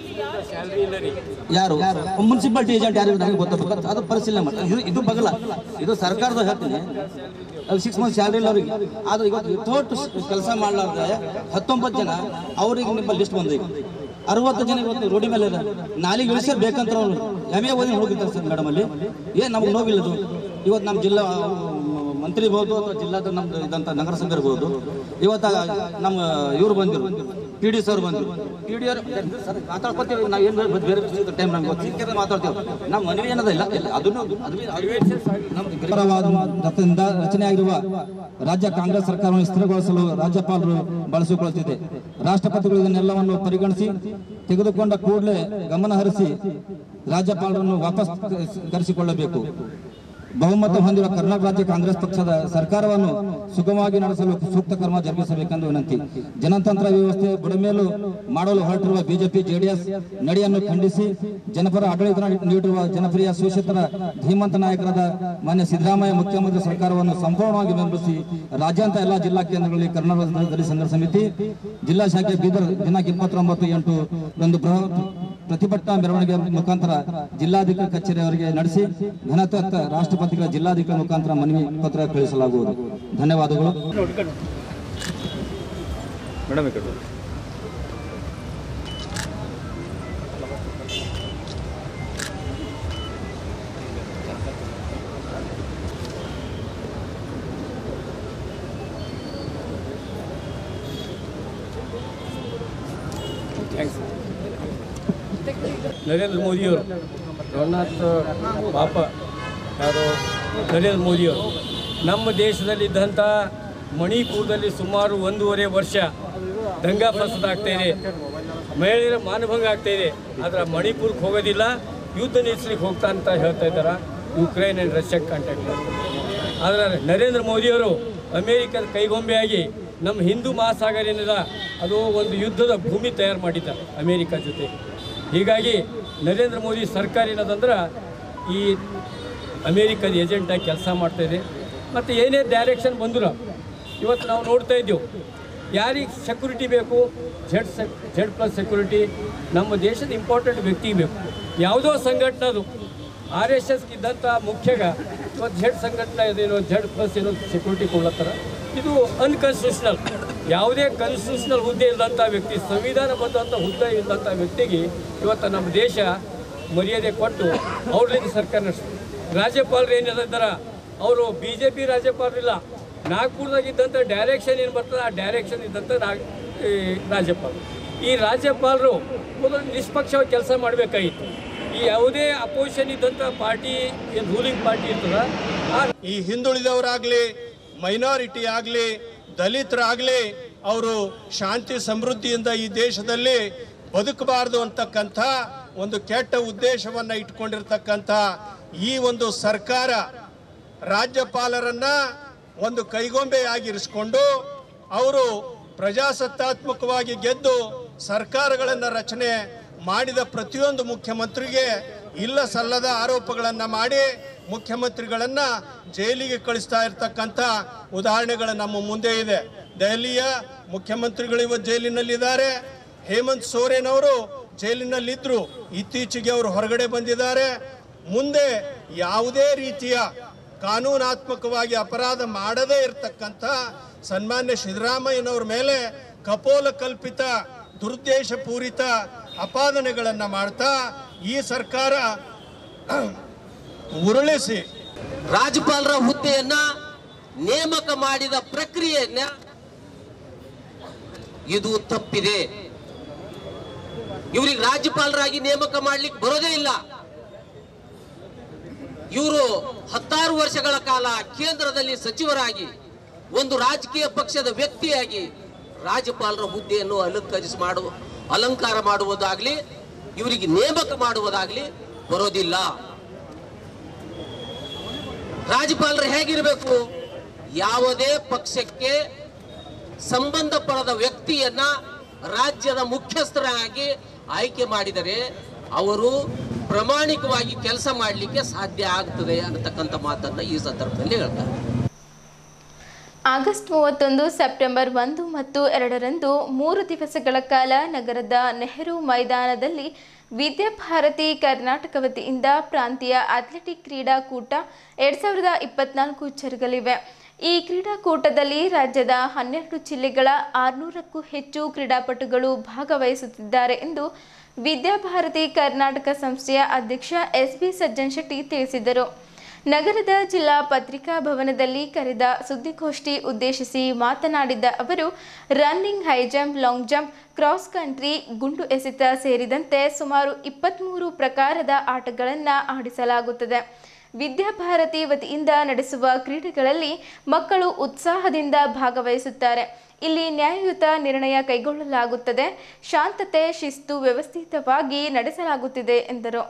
ಯಾರು ಮುನ್ಸಿಪಾಲಿಟಿ ಏಜೆಂಟ್ ಯಾರು ನನಗೆ ಗೊತ್ತಾಗಬೇಕು ಅದು ಪರಿಶೀಲನೆ ಮಾಡ್ತಾರೆ ಇದು ಇದು ಬಗಲ ಇದು ಸರ್ಕಾರದ ಹೇಳ್ತೀನಿ ಅಲ್ಲಿ ಸಿಕ್ಸ್ ಮಂತ್ ಸ್ಯಾಲ್ರಿ ಇಲ್ಲ ಅವ್ರಿಗೆ ಆದ್ರೆ ಇವತ್ತು ವಿತೌಟ್ ಕೆಲಸ ಮಾಡಲಾರ್ದೆ ಹತ್ತೊಂಬತ್ತು ಜನ ಅವ್ರಿಗೆ ನಿಮ್ಮ ಲಿಸ್ಟ್ ಬಂದ ಈಗ ಅರವತ್ತು ಜನ ಇವತ್ತು ರೋಡಿ ಮೇಲೆ ಇದೆ ನಾಲಿಗೆ ಇಳಿಸೋದು ಬೇಕಂತ ಅವ್ರು ಎಮ್ ಎ ಓದಿ ಹೋಗಿರ್ತಾರೆ ಸರ್ ಮೇಡಮ್ ಅಲ್ಲಿ ಏನ್ ನಮ್ಗೆ ನೋವಿಲ್ಲದು ಇವತ್ತು ನಮ್ಮ ಜಿಲ್ಲಾ ಮಂತ್ರಿ ಇರ್ಬೋದು ಅಥವಾ ಜಿಲ್ಲಾದ ನಮ್ದು ಇದಂತ ನಗರಸಭೆ ಇರ್ಬೋದು ಇವತ್ತ ನಮ್ಮ ಇವ್ರು ಬಂದಿರು ಪಿ ಡಿ ಸರ್ ಬಂದಿರು ಪಿ ಡಿ ಅವ್ರು ಮಾತಾಡ್ಕೊತೀವಿ ನಾವು ಏನು ಬೇರೆ ಬೇರೆ ಟೈಮ್ ನಮ್ಗೆ ಸಿಕ್ಕಿದ್ರೆ ಮಾತಾಡ್ತೀವಿ ನಮ್ಮ ಮನವಿ ಏನದ ಇಲ್ಲ ಇಲ್ಲ ಅದನ್ನು ಅದು ಪರವಾದ ರಚನೆಯಾಗಿರುವ ರಾಜ್ಯ ಕಾಂಗ್ರೆಸ್ ಸರ್ಕಾರವನ್ನು ಸ್ಥಿರಗೊಳಿಸಲು ರಾಜ್ಯಪಾಲರು ಬಳಸಿಕೊಳ್ಳುತ್ತಿದೆ ರಾಷ್ಟ್ರಪತಿಗಳು ಇದನ್ನೆಲ್ಲವನ್ನು ಪರಿಗಣಿಸಿ ತೆಗೆದುಕೊಂಡ ಕೂಡಲೇ ಗಮನ ಹರಿಸಿ ರಾಜ್ಯಪಾಲರನ್ನು ವಾಪಸ್ ಕರೆಸಿಕೊಳ್ಳಬೇಕು ಬಹುಮತ ಹೊಂದಿರುವ ಕರ್ನಾಟಕ ರಾಜ್ಯ ಕಾಂಗ್ರೆಸ್ ಪಕ್ಷದ ಸರ್ಕಾರವನ್ನು ಸುಗಮವಾಗಿ ನಡೆಸಲು ಸೂಕ್ತ ಕ್ರಮ ಜರುಗಿಸಬೇಕೆಂದು ವಿನಂತಿ ಜನತಂತ್ರ ವ್ಯವಸ್ಥೆ ಬುಡಮೇಲು ಮಾಡಲು ಹೊರಟಿರುವ ಬಿಜೆಪಿ ಜೆಡಿಎಸ್ ನಡೆಯನ್ನು ಖಂಡಿಸಿ ಜನಪರ ಆಡಳಿತ ನೀಡಿರುವ ಜನಪ್ರಿಯ ಸುಶಿತರ ಧೀಮಂತ ನಾಯಕರಾದ ಮಾನ್ಯ ಸಿದ್ದರಾಮಯ್ಯ ಮುಖ್ಯಮಂತ್ರಿ ಸರ್ಕಾರವನ್ನು ಸಂಪೂರ್ಣವಾಗಿ ಬೆಂಬಲಿಸಿ ರಾಜ್ಯಾಂತ ಎಲ್ಲಾ ಜಿಲ್ಲಾ ಕೇಂದ್ರಗಳಲ್ಲಿ ಕರ್ನಾಟಕ ದಲಿತ ಸಂಘರ್ಷ ಸಮಿತಿ ಜಿಲ್ಲಾ ಶಾಖೆ ಬೀದರ್ ದಿನಾಂಕ ಇಪ್ಪತ್ತೊಂಬತ್ತು ಎಂಟು ಒಂದು ಬೃಹತ್ ಪ್ರತಿಭಟನಾ ಮೆರವಣಿಗೆ ಮುಖಾಂತರ ಜಿಲ್ಲಾಧಿಕಾರಿ ಕಚೇರಿಯವರಿಗೆ ನಡೆಸಿ ಘನತತ್ತ ರಾಷ್ಟ್ರಪತಿಗಳ ಜಿಲ್ಲಾಧಿಕಾರಿ ಮುಖಾಂತರ ಮನವಿ ಪತ್ರ ಕಳಿಸಲಾಗುವುದು ಧನ್ಯವಾದಗಳು ಮೇಡಮ್ ಈ ಕಡೆ ಬನ್ನಿ. ನರೇಂದ್ರ ಮೋದಿಯವರು ಜಗನ್ನಾಥ್ ಪಾಪ ಯಾರು ನರೇಂದ್ರ ಮೋದಿಯವರು ನಮ್ಮ ದೇಶದಲ್ಲಿದ್ದಂಥ ಮಣಿಪುರದಲ್ಲಿ ಸುಮಾರು ಒಂದೂವರೆ ವರ್ಷ ದಂಗಾ ಫಸದ ಆಗ್ತಾ ಇದೆ ಮಹಿಳೆಯರ ಮಾನಭಂಗ ಆಗ್ತಾ ಇದೆ ಆದರೆ ಮಣಿಪುರಕ್ಕೆ ಹೋಗೋದಿಲ್ಲ ಯುದ್ಧ ನಿಲ್ಲಿಸ್ಲಿಕ್ಕೆ ಹೋಗ್ತಾ ಅಂತ ಹೇಳ್ತಾ ಇದ್ದಾರೆ ಯುಕ್ರೇನ್ ಆ್ಯಂಡ್ ರಷ್ಯಾಕ್ಕೆ ಕಾಂಟ್ಯಾಕ್ಟ್ ಮಾಡ್ತಾರೆ ಆದರೆ ನರೇಂದ್ರ ಮೋದಿಯವರು ಅಮೇರಿಕದ ಕೈಗೊಂಬೆಯಾಗಿ ನಮ್ಮ ಹಿಂದೂ ಮಹಾಸಾಗರ ಏನಿದೆ ಅದು ಒಂದು ಯುದ್ಧದ ಭೂಮಿ ತಯಾರು ಮಾಡಿದ್ದಾರೆ ಅಮೇರಿಕ ಜೊತೆ ಹೀಗಾಗಿ ನರೇಂದ್ರ ಮೋದಿ ಸರ್ಕಾರ ಏನದಂದ್ರೆ ಈ ಅಮೇರಿಕದ ಏಜೆಂಟಾಗಿ ಕೆಲಸ ಮಾಡ್ತಾಯಿದೆ ಮತ್ತು ಏನೇ ಡೈರೆಕ್ಷನ್ ಬಂದರೂ ಇವತ್ತು ನಾವು ನೋಡ್ತಾ ಇದ್ದೀವಿ ಯಾರಿಗೆ ಸೆಕ್ಯೂರಿಟಿ ಬೇಕು Z sec Z plus security ನಮ್ಮ ದೇಶದ ಇಂಪಾರ್ಟೆಂಟ್ ವ್ಯಕ್ತಿ ಬೇಕು ಯಾವುದೋ ಸಂಘಟನೆದು ಆರ್ ಎಸ್ ಎಸ್ ಇದ್ದಂಥ ಮುಖ್ಯಗ ಇವತ್ತು ಜೆಡ್ ಸಂಘಟನೆ ಇದೇನೋ ಜೆಡ್ ಪ್ಲಸ್ ಏನೋ ಸೆಕ್ಯೂರಿಟಿ ಕೊಡ್ಲತ್ತಾರ ಇದು ಅನ್ಕಾನ್ಸ್ಟಿಟ್ಯೂಷನಲ್ ಯಾವುದೇ ಕಾನ್ಸ್ಟಿಟ್ಯೂಷನಲ್ ಹುದ್ದೆ ಇಲ್ಲದಂಥ ವ್ಯಕ್ತಿ ಸಂವಿಧಾನಬದ್ಧಂಥ ಹುದ್ದೆ ಇಲ್ಲದಂಥ ವ್ಯಕ್ತಿಗೆ ಇವತ್ತು ನಮ್ಮ ದೇಶ ಮರ್ಯಾದೆ ಕೊಟ್ಟು ಅವ್ರಲಿಂದ ಸರ್ಕಾರ ನಡೆಸ್ತಾರೆ ರಾಜ್ಯಪಾಲರು ಏನಿದಾರ ಅವರು ಬಿ ಜೆ ಪಿ ರಾಜ್ಯಪಾಲರಿಲ್ಲ ನಾಗ್ಪುರದಾಗಿದ್ದಂಥ ಡೈರೆಕ್ಷನ್ ಏನು ಬರ್ತದೆ ಆ ಡೈರೆಕ್ಷನ್ ಇದ್ದಂಥ ನಾಗ್ ಈ ರಾಜ್ಯಪಾಲರು ಈ ರಾಜ್ಯಪಾಲರು ಮೊದಲು ನಿಷ್ಪಕ್ಷವಾಗಿ ಕೆಲಸ ಮಾಡಬೇಕಾಗಿತ್ತು ಈ ಯಾವುದೇ ಅಪೋಸಿಷನ್ ಇದ್ದಂಥ ಪಾರ್ಟಿ ಏನು ರೂಲಿಂಗ್ ಪಾರ್ಟಿ ಇರ್ತದ ಆ ಈ ಹಿಂದುಳಿದವರಾಗ್ಲಿ ಮೈನಾರಿಟಿ ಆಗಲಿ ದಲಿತರಾಗಲಿ ಅವರು ಶಾಂತಿ ಸಮೃದ್ಧಿಯಿಂದ ಈ ದೇಶದಲ್ಲಿ ಬದುಕಬಾರದು ಅಂತಕ್ಕಂಥ ಒಂದು ಕೆಟ್ಟ ಉದ್ದೇಶವನ್ನ ಇಟ್ಕೊಂಡಿರ್ತಕ್ಕಂಥ ಈ ಒಂದು ಸರ್ಕಾರ ರಾಜ್ಯಪಾಲರನ್ನ ಒಂದು ಕೈಗೊಂಬೆಯಾಗಿರಿಸಿಕೊಂಡು ಅವರು ಪ್ರಜಾಸತ್ತಾತ್ಮಕವಾಗಿ ಗೆದ್ದು ಸರ್ಕಾರಗಳನ್ನ ರಚನೆ ಮಾಡಿದ ಪ್ರತಿಯೊಂದು ಮುಖ್ಯಮಂತ್ರಿಗೆ ಇಲ್ಲ ಸಲ್ಲದ ಆರೋಪಗಳನ್ನ ಮಾಡಿ ಮುಖ್ಯಮಂತ್ರಿಗಳನ್ನ ಜೈಲಿಗೆ ಕಳಿಸ್ತಾ ಇರ್ತಕ್ಕಂಥ ಉದಾಹರಣೆಗಳು ನಮ್ಮ ಮುಂದೆ ಇದೆ ದೆಹಲಿಯ ಮುಖ್ಯಮಂತ್ರಿಗಳು ಇವತ್ತು ಜೈಲಿನಲ್ಲಿದ್ದಾರೆ ಹೇಮಂತ್ ಸೋರೆನ್ ಅವರು ಜೈಲಿನಲ್ಲಿದ್ರು ಇತ್ತೀಚೆಗೆ ಅವರು ಹೊರಗಡೆ ಬಂದಿದ್ದಾರೆ ಮುಂದೆ ಯಾವುದೇ ರೀತಿಯ ಕಾನೂನಾತ್ಮಕವಾಗಿ ಅಪರಾಧ ಮಾಡದೇ ಇರತಕ್ಕಂಥ ಸನ್ಮಾನ್ಯ ಸಿದ್ದರಾಮಯ್ಯನವ್ರ ಮೇಲೆ ಕಪೋಲ ಕಲ್ಪಿತ ದುರುದ್ದೇಶ ಪೂರಿತ ಅಪಾದನೆಗಳನ್ನ ಮಾಡ್ತಾ ಈ ಸರ್ಕಾರ ಉರುಳಿಸಿ ರಾಜ್ಯಪಾಲರ ಹುದ್ದೆಯನ್ನ ನೇಮಕ ಮಾಡಿದ ಪ್ರಕ್ರಿಯೆಯನ್ನ ಇದು ತಪ್ಪಿದೆ ಇವರಿಗೆ ರಾಜ್ಯಪಾಲರಾಗಿ ನೇಮಕ ಮಾಡ್ಲಿಕ್ಕೆ ಬರೋದೇ ಇಲ್ಲ ಇವರು ಹತ್ತಾರು ವರ್ಷಗಳ ಕಾಲ ಕೇಂದ್ರದಲ್ಲಿ ಸಚಿವರಾಗಿ ಒಂದು ರಾಜಕೀಯ ಪಕ್ಷದ ವ್ಯಕ್ತಿಯಾಗಿ ರಾಜ್ಯಪಾಲರ ಹುದ್ದೆಯನ್ನು ಅಲಂಕರಿಸಿ ಮಾಡುವ ಅಲಂಕಾರ ಮಾಡುವುದಾಗ್ಲಿ ಇವರಿಗೆ ನೇಮಕ ಮಾಡುವುದಾಗ್ಲಿ ಬರೋದಿಲ್ಲ ರಾಜ್ಯಪಾಲರು ಹೇಗಿರಬೇಕು ಯಾವುದೇ ಪಕ್ಷಕ್ಕೆ ಸಂಬಂಧಪಡದ ವ್ಯಕ್ತಿಯನ್ನ ರಾಜ್ಯದ ಮುಖ್ಯಸ್ಥರಾಗಿ ಆಯ್ಕೆ ಮಾಡಿದರೆ ಅವರು ಪ್ರಾಮಾಣಿಕವಾಗಿ ಕೆಲಸ ಮಾಡಲಿಕ್ಕೆ ಸಾಧ್ಯ ಆಗ್ತದೆ ಅನ್ನತಕ್ಕಂಥ ಮಾತನ್ನ ಈ ಸಂದರ್ಭದಲ್ಲಿ ಹೇಳ್ತಾರೆ ಆಗಸ್ಟ್ ಮೂವತ್ತೊಂದು ಸೆಪ್ಟೆಂಬರ್ ಒಂದು ಮತ್ತು ಎರಡರಂದು ಮೂರು ದಿವಸಗಳ ಕಾಲ ನಗರದ ನೆಹರು ಮೈದಾನದಲ್ಲಿ ವಿದ್ಯಾಭಾರತಿ ಕರ್ನಾಟಕ ವತಿಯಿಂದ ಪ್ರಾಂತೀಯ ಅಥ್ಲೆಟಿಕ್ ಕ್ರೀಡಾಕೂಟ ಎರಡು ಸಾವಿರದ ಇಪ್ಪತ್ನಾಲ್ಕು ಜರುಗಲಿವೆ ಈ ಕ್ರೀಡಾಕೂಟದಲ್ಲಿ ರಾಜ್ಯದ ಹನ್ನೆರಡು ಜಿಲ್ಲೆಗಳ ಆರುನೂರಕ್ಕೂ ಹೆಚ್ಚು ಕ್ರೀಡಾಪಟುಗಳು ಭಾಗವಹಿಸುತ್ತಿದ್ದಾರೆ ಎಂದು ವಿದ್ಯಾಭಾರತಿ ಕರ್ನಾಟಕ ಸಂಸ್ಥೆಯ ಅಧ್ಯಕ್ಷ ಎಸ್ ಬಿ ಸಜ್ಜನ್ ಶೆಟ್ಟಿ ತಿಳಿಸಿದರು ನಗರದ ಜಿಲ್ಲಾ ಪತ್ರಿಕಾ ಭವನದಲ್ಲಿ ಕರೆದ ಸುದ್ದಿಗೋಷ್ಠಿ ಉದ್ದೇಶಿಸಿ ಮಾತನಾಡಿದ ಅವರು running high jump long jump cross country ಗುಂಡು ಎಸೆತ ಸೇರಿದಂತೆ ಸುಮಾರು ಇಪ್ಪತ್ತ್ಮೂರು ಪ್ರಕಾರದ ಆಟಗಳನ್ನು ಆಡಿಸಲಾಗುತ್ತದೆ ವಿದ್ಯಾಭಾರತಿ ವತಿಯಿಂದ ನಡೆಸುವ ಕ್ರೀಡೆಗಳಲ್ಲಿ ಮಕ್ಕಳು ಉತ್ಸಾಹದಿಂದ ಭಾಗವಹಿಸುತ್ತಾರೆ ಇಲ್ಲಿ ನ್ಯಾಯಯುತ ನಿರ್ಣಯ ಕೈಗೊಳ್ಳಲಾಗುತ್ತದೆ ಶಾಂತತೆ ಶಿಸ್ತು ವ್ಯವಸ್ಥಿತವಾಗಿ ನಡೆಸಲಾಗುತ್ತಿದೆ ಎಂದರು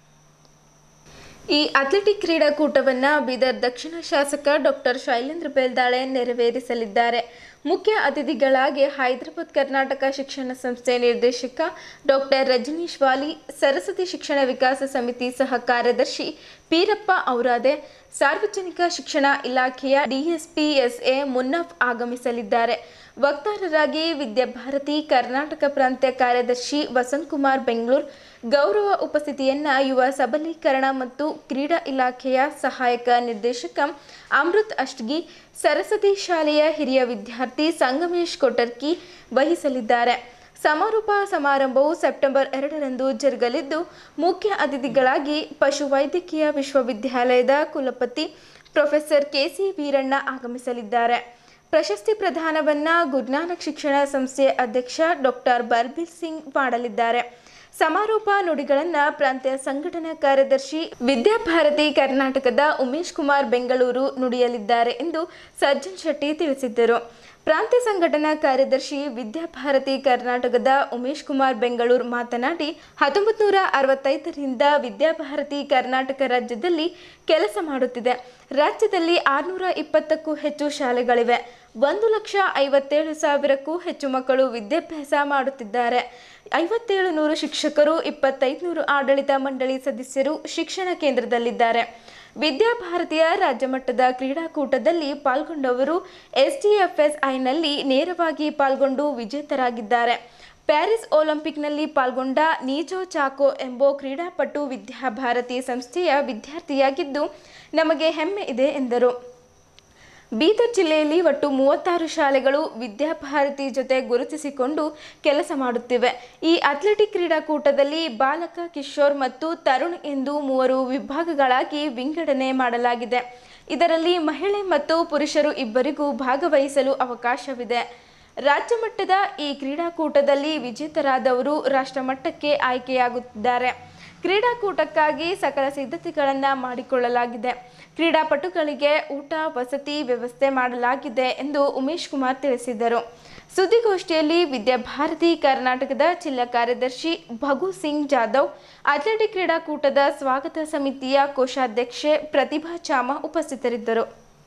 ಈ ಅಥ್ಲೆಟಿಕ್ ಕ್ರೀಡಾಕೂಟವನ್ನು ಬೀದರ್ ದಕ್ಷಿಣ ಶಾಸಕ ಡಾಕ್ಟರ್ ಶೈಲೇಂದ್ರ ಬೇಲ್ದಾಳೆ ನೆರವೇರಿಸಲಿದ್ದಾರೆ ಮುಖ್ಯ ಅತಿಥಿಗಳಾಗಿ ಹೈದರಾಬಾದ್ ಕರ್ನಾಟಕ ಶಿಕ್ಷಣ ಸಂಸ್ಥೆ ನಿರ್ದೇಶಕ ಡಾಕ್ಟರ್ ರಜನೀಶ್ ವಾಲಿ ಸರಸ್ವತಿ ಶಿಕ್ಷಣ ವಿಕಾಸ ಸಮಿತಿ ಸಹ ಕಾರ್ಯದರ್ಶಿ ಪೀರಪ್ಪ ಔರಾದೆ ಸಾರ್ವಜನಿಕ ಶಿಕ್ಷಣ ಇಲಾಖೆಯ ಡಿಎಸ್ಪಿಎಸ್ಎ ಮುನ್ನಫ್ ಆಗಮಿಸಲಿದ್ದಾರೆ ವಕ್ತಾರರಾಗಿ ವಿದ್ಯಾಭಾರತಿ ಕರ್ನಾಟಕ ಪ್ರಾಂತ್ಯ ಕಾರ್ಯದರ್ಶಿ ವಸಂತಕುಮಾರ್ ಬೆಂಗಳೂರು ಗೌರವ ಉಪಸ್ಥಿತಿಯನ್ನ ಯುವ ಸಬಲೀಕರಣ ಮತ್ತು ಕ್ರೀಡಾ ಇಲಾಖೆಯ ಸಹಾಯಕ ನಿರ್ದೇಶಕ ಅಮೃತ್ ಅಷ್ಟ್ಗಿ ಸರಸ್ವತಿ ಶಾಲೆಯ ಹಿರಿಯ ವಿದ್ಯಾರ್ಥಿ ಸಂಗಮೇಶ್ ಕೊಟರ್ಕಿ ವಹಿಸಲಿದ್ದಾರೆ ಸಮಾರೋಪ ಸಮಾರಂಭವು ಸೆಪ್ಟೆಂಬರ್ ಎರಡರಂದು ಜರುಗಲಿದ್ದು ಮುಖ್ಯ ಅತಿಥಿಗಳಾಗಿ ಪಶುವೈದ್ಯಕೀಯ ವಿಶ್ವವಿದ್ಯಾಲಯದ ಕುಲಪತಿ ಪ್ರೊಫೆಸರ್ ಕೆಸಿ ವೀರಣ್ಣ ಆಗಮಿಸಲಿದ್ದಾರೆ ಪ್ರಶಸ್ತಿ ಪ್ರದಾನವನ್ನ ಗುರುನಾನಕ್ ಶಿಕ್ಷಣ ಸಂಸ್ಥೆ ಅಧ್ಯಕ್ಷ ಡಾಕ್ಟರ್ ಬರ್ಬೀರ್ ಸಿಂಗ್ ಮಾಡಲಿದ್ದಾರೆ ಸಮಾರೋಪ ನುಡಿಗಳನ್ನು ಪ್ರಾಂತ್ಯ ಸಂಘಟನಾ ಕಾರ್ಯದರ್ಶಿ ವಿದ್ಯಾಭಾರತಿ ಕರ್ನಾಟಕದ ಉಮೇಶ್ ಕುಮಾರ್ ಬೆಂಗಳೂರು ನುಡಿಯಲಿದ್ದಾರೆ ಎಂದು ಸಜ್ಜನ್ ಶೆಟ್ಟಿ ತಿಳಿಸಿದ್ದರು ಪ್ರಾಂತ್ಯ ಸಂಘಟನಾ ಕಾರ್ಯದರ್ಶಿ ವಿದ್ಯಾಭಾರತಿ ಕರ್ನಾಟಕದ ಉಮೇಶ್ ಕುಮಾರ್ ಬೆಂಗಳೂರು ಮಾತನಾಡಿ ಹತ್ತೊಂಬತ್ತು ನೂರ ಅರವತ್ತೈದರಿಂದ ವಿದ್ಯಾಭಾರತಿ ಕರ್ನಾಟಕ ರಾಜ್ಯದಲ್ಲಿ ಕೆಲಸ ಮಾಡುತ್ತಿದೆ ರಾಜ್ಯದಲ್ಲಿ ಆರುನೂರ ಇಪ್ಪತ್ತಕ್ಕೂ ಹೆಚ್ಚು ಶಾಲೆಗಳಿವೆ ಒಂದು ಲಕ್ಷ ಐವತ್ತೇಳು ಸಾವಿರಕ್ಕೂ ಹೆಚ್ಚು ಮಕ್ಕಳು ವಿದ್ಯಾಭ್ಯಾಸ ಮಾಡುತ್ತಿದ್ದಾರೆ ಐವತ್ತೇಳು ನೂರು ಶಿಕ್ಷಕರು ಇಪ್ಪತ್ತೈದು ನೂರು ಆಡಳಿತ ಮಂಡಳಿ ಸದಸ್ಯರು ಶಿಕ್ಷಣ ಕೇಂದ್ರದಲ್ಲಿದ್ದಾರೆ ವಿದ್ಯಾಭಾರತಿಯ ರಾಜ್ಯ ಮಟ್ಟದ ಕ್ರೀಡಾಕೂಟದಲ್ಲಿ ಪಾಲ್ಗೊಂಡವರು ಎಸ್ಡಿಎಫ್ಎಸ್ಐನಲ್ಲಿ ನೇರವಾಗಿ ಪಾಲ್ಗೊಂಡು ವಿಜೇತರಾಗಿದ್ದಾರೆ ಪ್ಯಾರಿಸ್ ಒಲಿಂಪಿಕ್ನಲ್ಲಿ ಪಾಲ್ಗೊಂಡ ನೀಜೋ ಚಾಕೋ ಎಂಬ ಕ್ರೀಡಾಪಟು ವಿದ್ಯಾಭಾರತಿ ಸಂಸ್ಥೆಯ ವಿದ್ಯಾರ್ಥಿಯಾಗಿದ್ದು ನಮಗೆ ಹೆಮ್ಮೆ ಇದೆ ಎಂದರು ಬೀದರ್ ಜಿಲ್ಲೆಯಲ್ಲಿ ಒಟ್ಟು ಮೂವತ್ತಾರು ಶಾಲೆಗಳು ವಿದ್ಯಾಭಾರತಿ ಜೊತೆ ಗುರುತಿಸಿಕೊಂಡು ಕೆಲಸ ಮಾಡುತ್ತಿವೆ ಈ ಅಥ್ಲೆಟಿಕ್ ಕ್ರೀಡಾಕೂಟದಲ್ಲಿ ಬಾಲಕ ಕಿಶೋರ್ ಮತ್ತು ತರುಣ್ ಎಂದು ಮೂವರು ವಿಭಾಗಗಳಾಗಿ ವಿಂಗಡಣೆ ಮಾಡಲಾಗಿದೆ ಇದರಲ್ಲಿ ಮಹಿಳೆ ಮತ್ತು ಪುರುಷರು ಇಬ್ಬರಿಗೂ ಭಾಗವಹಿಸಲು ಅವಕಾಶವಿದೆ ರಾಜ್ಯ ಮಟ್ಟದ ಈ ಕ್ರೀಡಾಕೂಟದಲ್ಲಿ ವಿಜೇತರಾದವರು ರಾಷ್ಟ್ರಮಟ್ಟಕ್ಕೆ ಆಯ್ಕೆಯಾಗುತ್ತಿದ್ದಾರೆ ಕ್ರೀಡಾಕೂಟಕ್ಕಾಗಿ ಸಕಲ ಸಿದ್ಧತೆಗಳನ್ನು ಮಾಡಿಕೊಳ್ಳಲಾಗಿದೆ ಕ್ರೀಡಾಪಟುಗಳಿಗೆ ಊಟ ವಸತಿ ವ್ಯವಸ್ಥೆ ಮಾಡಲಾಗಿದೆ ಎಂದು ಉಮೇಶ್ ಕುಮಾರ್ ತಿಳಿಸಿದರು ಸುದ್ದಿಗೋಷ್ಠಿಯಲ್ಲಿ ವಿದ್ಯಾಭಾರತಿ ಕರ್ನಾಟಕದ ಜಿಲ್ಲಾ ಕಾರ್ಯದರ್ಶಿ ಭಗು ಸಿಂಗ್ ಜಾಧವ್ ಅಥ್ಲೆಟಿಕ್ ಕ್ರೀಡಾಕೂಟದ ಸ್ವಾಗತ ಸಮಿತಿಯ ಕೋಶಾಧ್ಯಕ್ಷೆ ಪ್ರತಿಭಾ ಚಾಮ ಉಪಸ್ಥಿತರಿದ್ದರು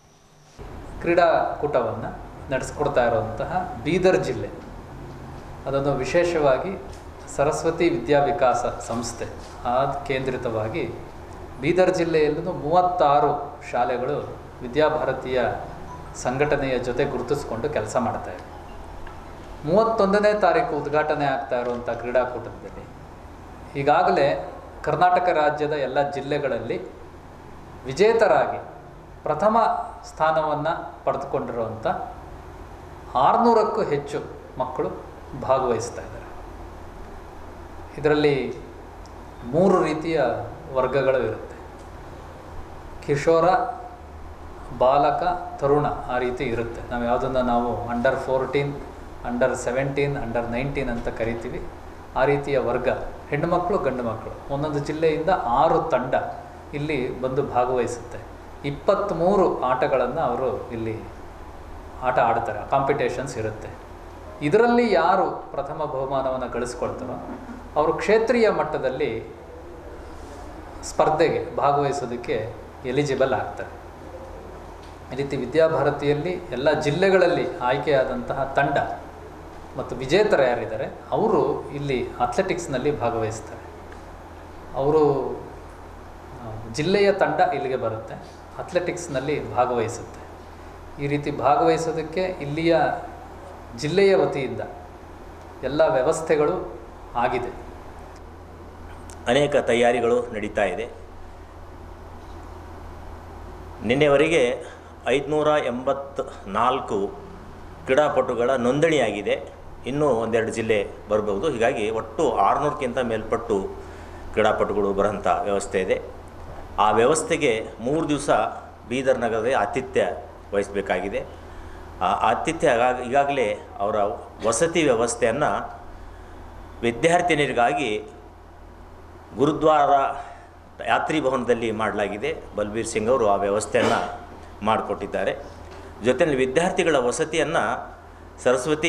ಕ್ರೀಡಾಕೂಟವನ್ನು ನಡೆಸ್ಕೊಡ್ತಾ ಇರುವಂತಹ ಬೀದರ್ ಜಿಲ್ಲೆ ಅದನ್ನು ವಿಶೇಷವಾಗಿ ಸರಸ್ವತಿ ವಿದ್ಯಾವಿಕಾಸ ಸಂಸ್ಥೆ ಆ ಕೇಂದ್ರಿತವಾಗಿ ಬೀದರ್ ಜಿಲ್ಲೆಯಲ್ಲೂ ಮೂವತ್ತಾರು ಶಾಲೆಗಳು ವಿದ್ಯಾಭಾರತೀಯ ಸಂಘಟನೆಯ ಜೊತೆ ಗುರುತಿಸಿಕೊಂಡು ಕೆಲಸ ಮಾಡ್ತಾ ಇವೆ ಮೂವತ್ತೊಂದನೇ ತಾರೀಕು ಉದ್ಘಾಟನೆ ಆಗ್ತಾ ಇರುವಂಥ ಕ್ರೀಡಾಕೂಟದಲ್ಲಿ ಈಗಾಗಲೇ ಕರ್ನಾಟಕ ರಾಜ್ಯದ ಎಲ್ಲ ಜಿಲ್ಲೆಗಳಲ್ಲಿ ವಿಜೇತರಾಗಿ ಪ್ರಥಮ ಸ್ಥಾನವನ್ನು ಪಡೆದುಕೊಂಡಿರುವಂಥ ಆರುನೂರಕ್ಕೂ ಹೆಚ್ಚು ಮಕ್ಕಳು ಭಾಗವಹಿಸ್ತಾ ಇದ್ದಾರೆ ಇದರಲ್ಲಿ ಮೂರು ರೀತಿಯ ವರ್ಗಗಳು ಇರುತ್ತೆ ಕಿಶೋರ ಬಾಲಕ ತರುಣ ಆ ರೀತಿ ಇರುತ್ತೆ ನಾವು ಯಾವುದನ್ನು ನಾವು under fourteen under seventeen under nineteen ಅಂತ ಕರಿತೀವಿ ಆ ರೀತಿಯ ವರ್ಗ ಹೆಣ್ಣುಮಕ್ಕಳು ಗಂಡು ಮಕ್ಕಳು ಒಂದೊಂದು ಜಿಲ್ಲೆಯಿಂದ ಆರು ತಂಡ ಇಲ್ಲಿ ಬಂದು ಭಾಗವಹಿಸುತ್ತೆ ಇಪ್ಪತ್ತ್ಮೂರು ಆಟಗಳನ್ನು ಅವರು ಇಲ್ಲಿ ಆಟ ಆಡ್ತಾರೆ ಕಾಂಪಿಟೇಷನ್ಸ್ ಇರುತ್ತೆ ಇದರಲ್ಲಿ ಯಾರು ಪ್ರಥಮ ಬಹುಮಾನವನ್ನು ಗಳಿಸ್ಕೊಳ್ತಾರೋ ಅವರು ಕ್ಷೇತ್ರೀಯ ಮಟ್ಟದಲ್ಲಿ ಸ್ಪರ್ಧೆಗೆ ಭಾಗವಹಿಸೋದಕ್ಕೆ ಎಲಿಜಿಬಲ್ ಆಗ್ತಾರೆ ಈ ರೀತಿ ವಿದ್ಯಾಭಾರತಿಯಲ್ಲಿ ಎಲ್ಲ ಜಿಲ್ಲೆಗಳಲ್ಲಿ ಆಯ್ಕೆಯಾದಂತಹ ತಂಡ ಮತ್ತು ವಿಜೇತರ ಯಾರಿದ್ದಾರೆ ಅವರು ಇಲ್ಲಿ ಅಥ್ಲೆಟಿಕ್ಸ್ನಲ್ಲಿ ಭಾಗವಹಿಸ್ತಾರೆ ಅವರು ಆ, ಜಿಲ್ಲೆಯ ತಂಡ ಇಲ್ಲಿಗೆ ಬರುತ್ತೆ ಅಥ್ಲೆಟಿಕ್ಸ್ನಲ್ಲಿ ಭಾಗವಹಿಸುತ್ತೆ ಈ ರೀತಿ ಭಾಗವಹಿಸೋದಕ್ಕೆ ಇಲ್ಲಿಯ ಜಿಲ್ಲೆಯ ವತಿಯಿಂದ ಎಲ್ಲ ವ್ಯವಸ್ಥೆಗಳು ಆಗಿದೆ ಅನೇಕ ತಯಾರಿಗಳು ನಡೀತಾ ಇದೆ ನಿನ್ನೆವರೆಗೆ ಐದುನೂರ ಎಂಬತ್ತ ನಾಲ್ಕು ಕ್ರೀಡಾಪಟುಗಳ ನೋಂದಣಿಯಾಗಿದೆ ಇನ್ನೂ ಒಂದೆರಡು ಜಿಲ್ಲೆ ಬರಬಹುದು ಹೀಗಾಗಿ ಒಟ್ಟು ಆರುನೂರಕ್ಕಿಂತ ಮೇಲ್ಪಟ್ಟು ಕ್ರೀಡಾಪಟುಗಳು ಬರೋಂಥ ವ್ಯವಸ್ಥೆ ಇದೆ ಆ ವ್ಯವಸ್ಥೆಗೆ ಮೂರು ದಿವಸ ಬೀದರ್ ನಗರದ ಆತಿಥ್ಯ ವಹಿಸಬೇಕಾಗಿದೆ ಆ ಆತಿಥ್ಯ ಆಗ- ಈಗಾಗಲೇ ಅವರ ವಸತಿ ವ್ಯವಸ್ಥೆಯನ್ನು ವಿದ್ಯಾರ್ಥಿನಿಯರಿಗಾಗಿ ಗುರುದ್ವಾರ ಯಾತ್ರಿ ಭವನದಲ್ಲಿ ಮಾಡಲಾಗಿದೆ ಬಲ್ಬೀರ್ ಸಿಂಗ್ ಅವರು ಆ ವ್ಯವಸ್ಥೆಯನ್ನು ಮಾಡಿಕೊಟ್ಟಿದ್ದಾರೆ ಜೊತೆಯಲ್ಲಿ ವಿದ್ಯಾರ್ಥಿಗಳ ವಸತಿಯನ್ನು ಸರಸ್ವತಿ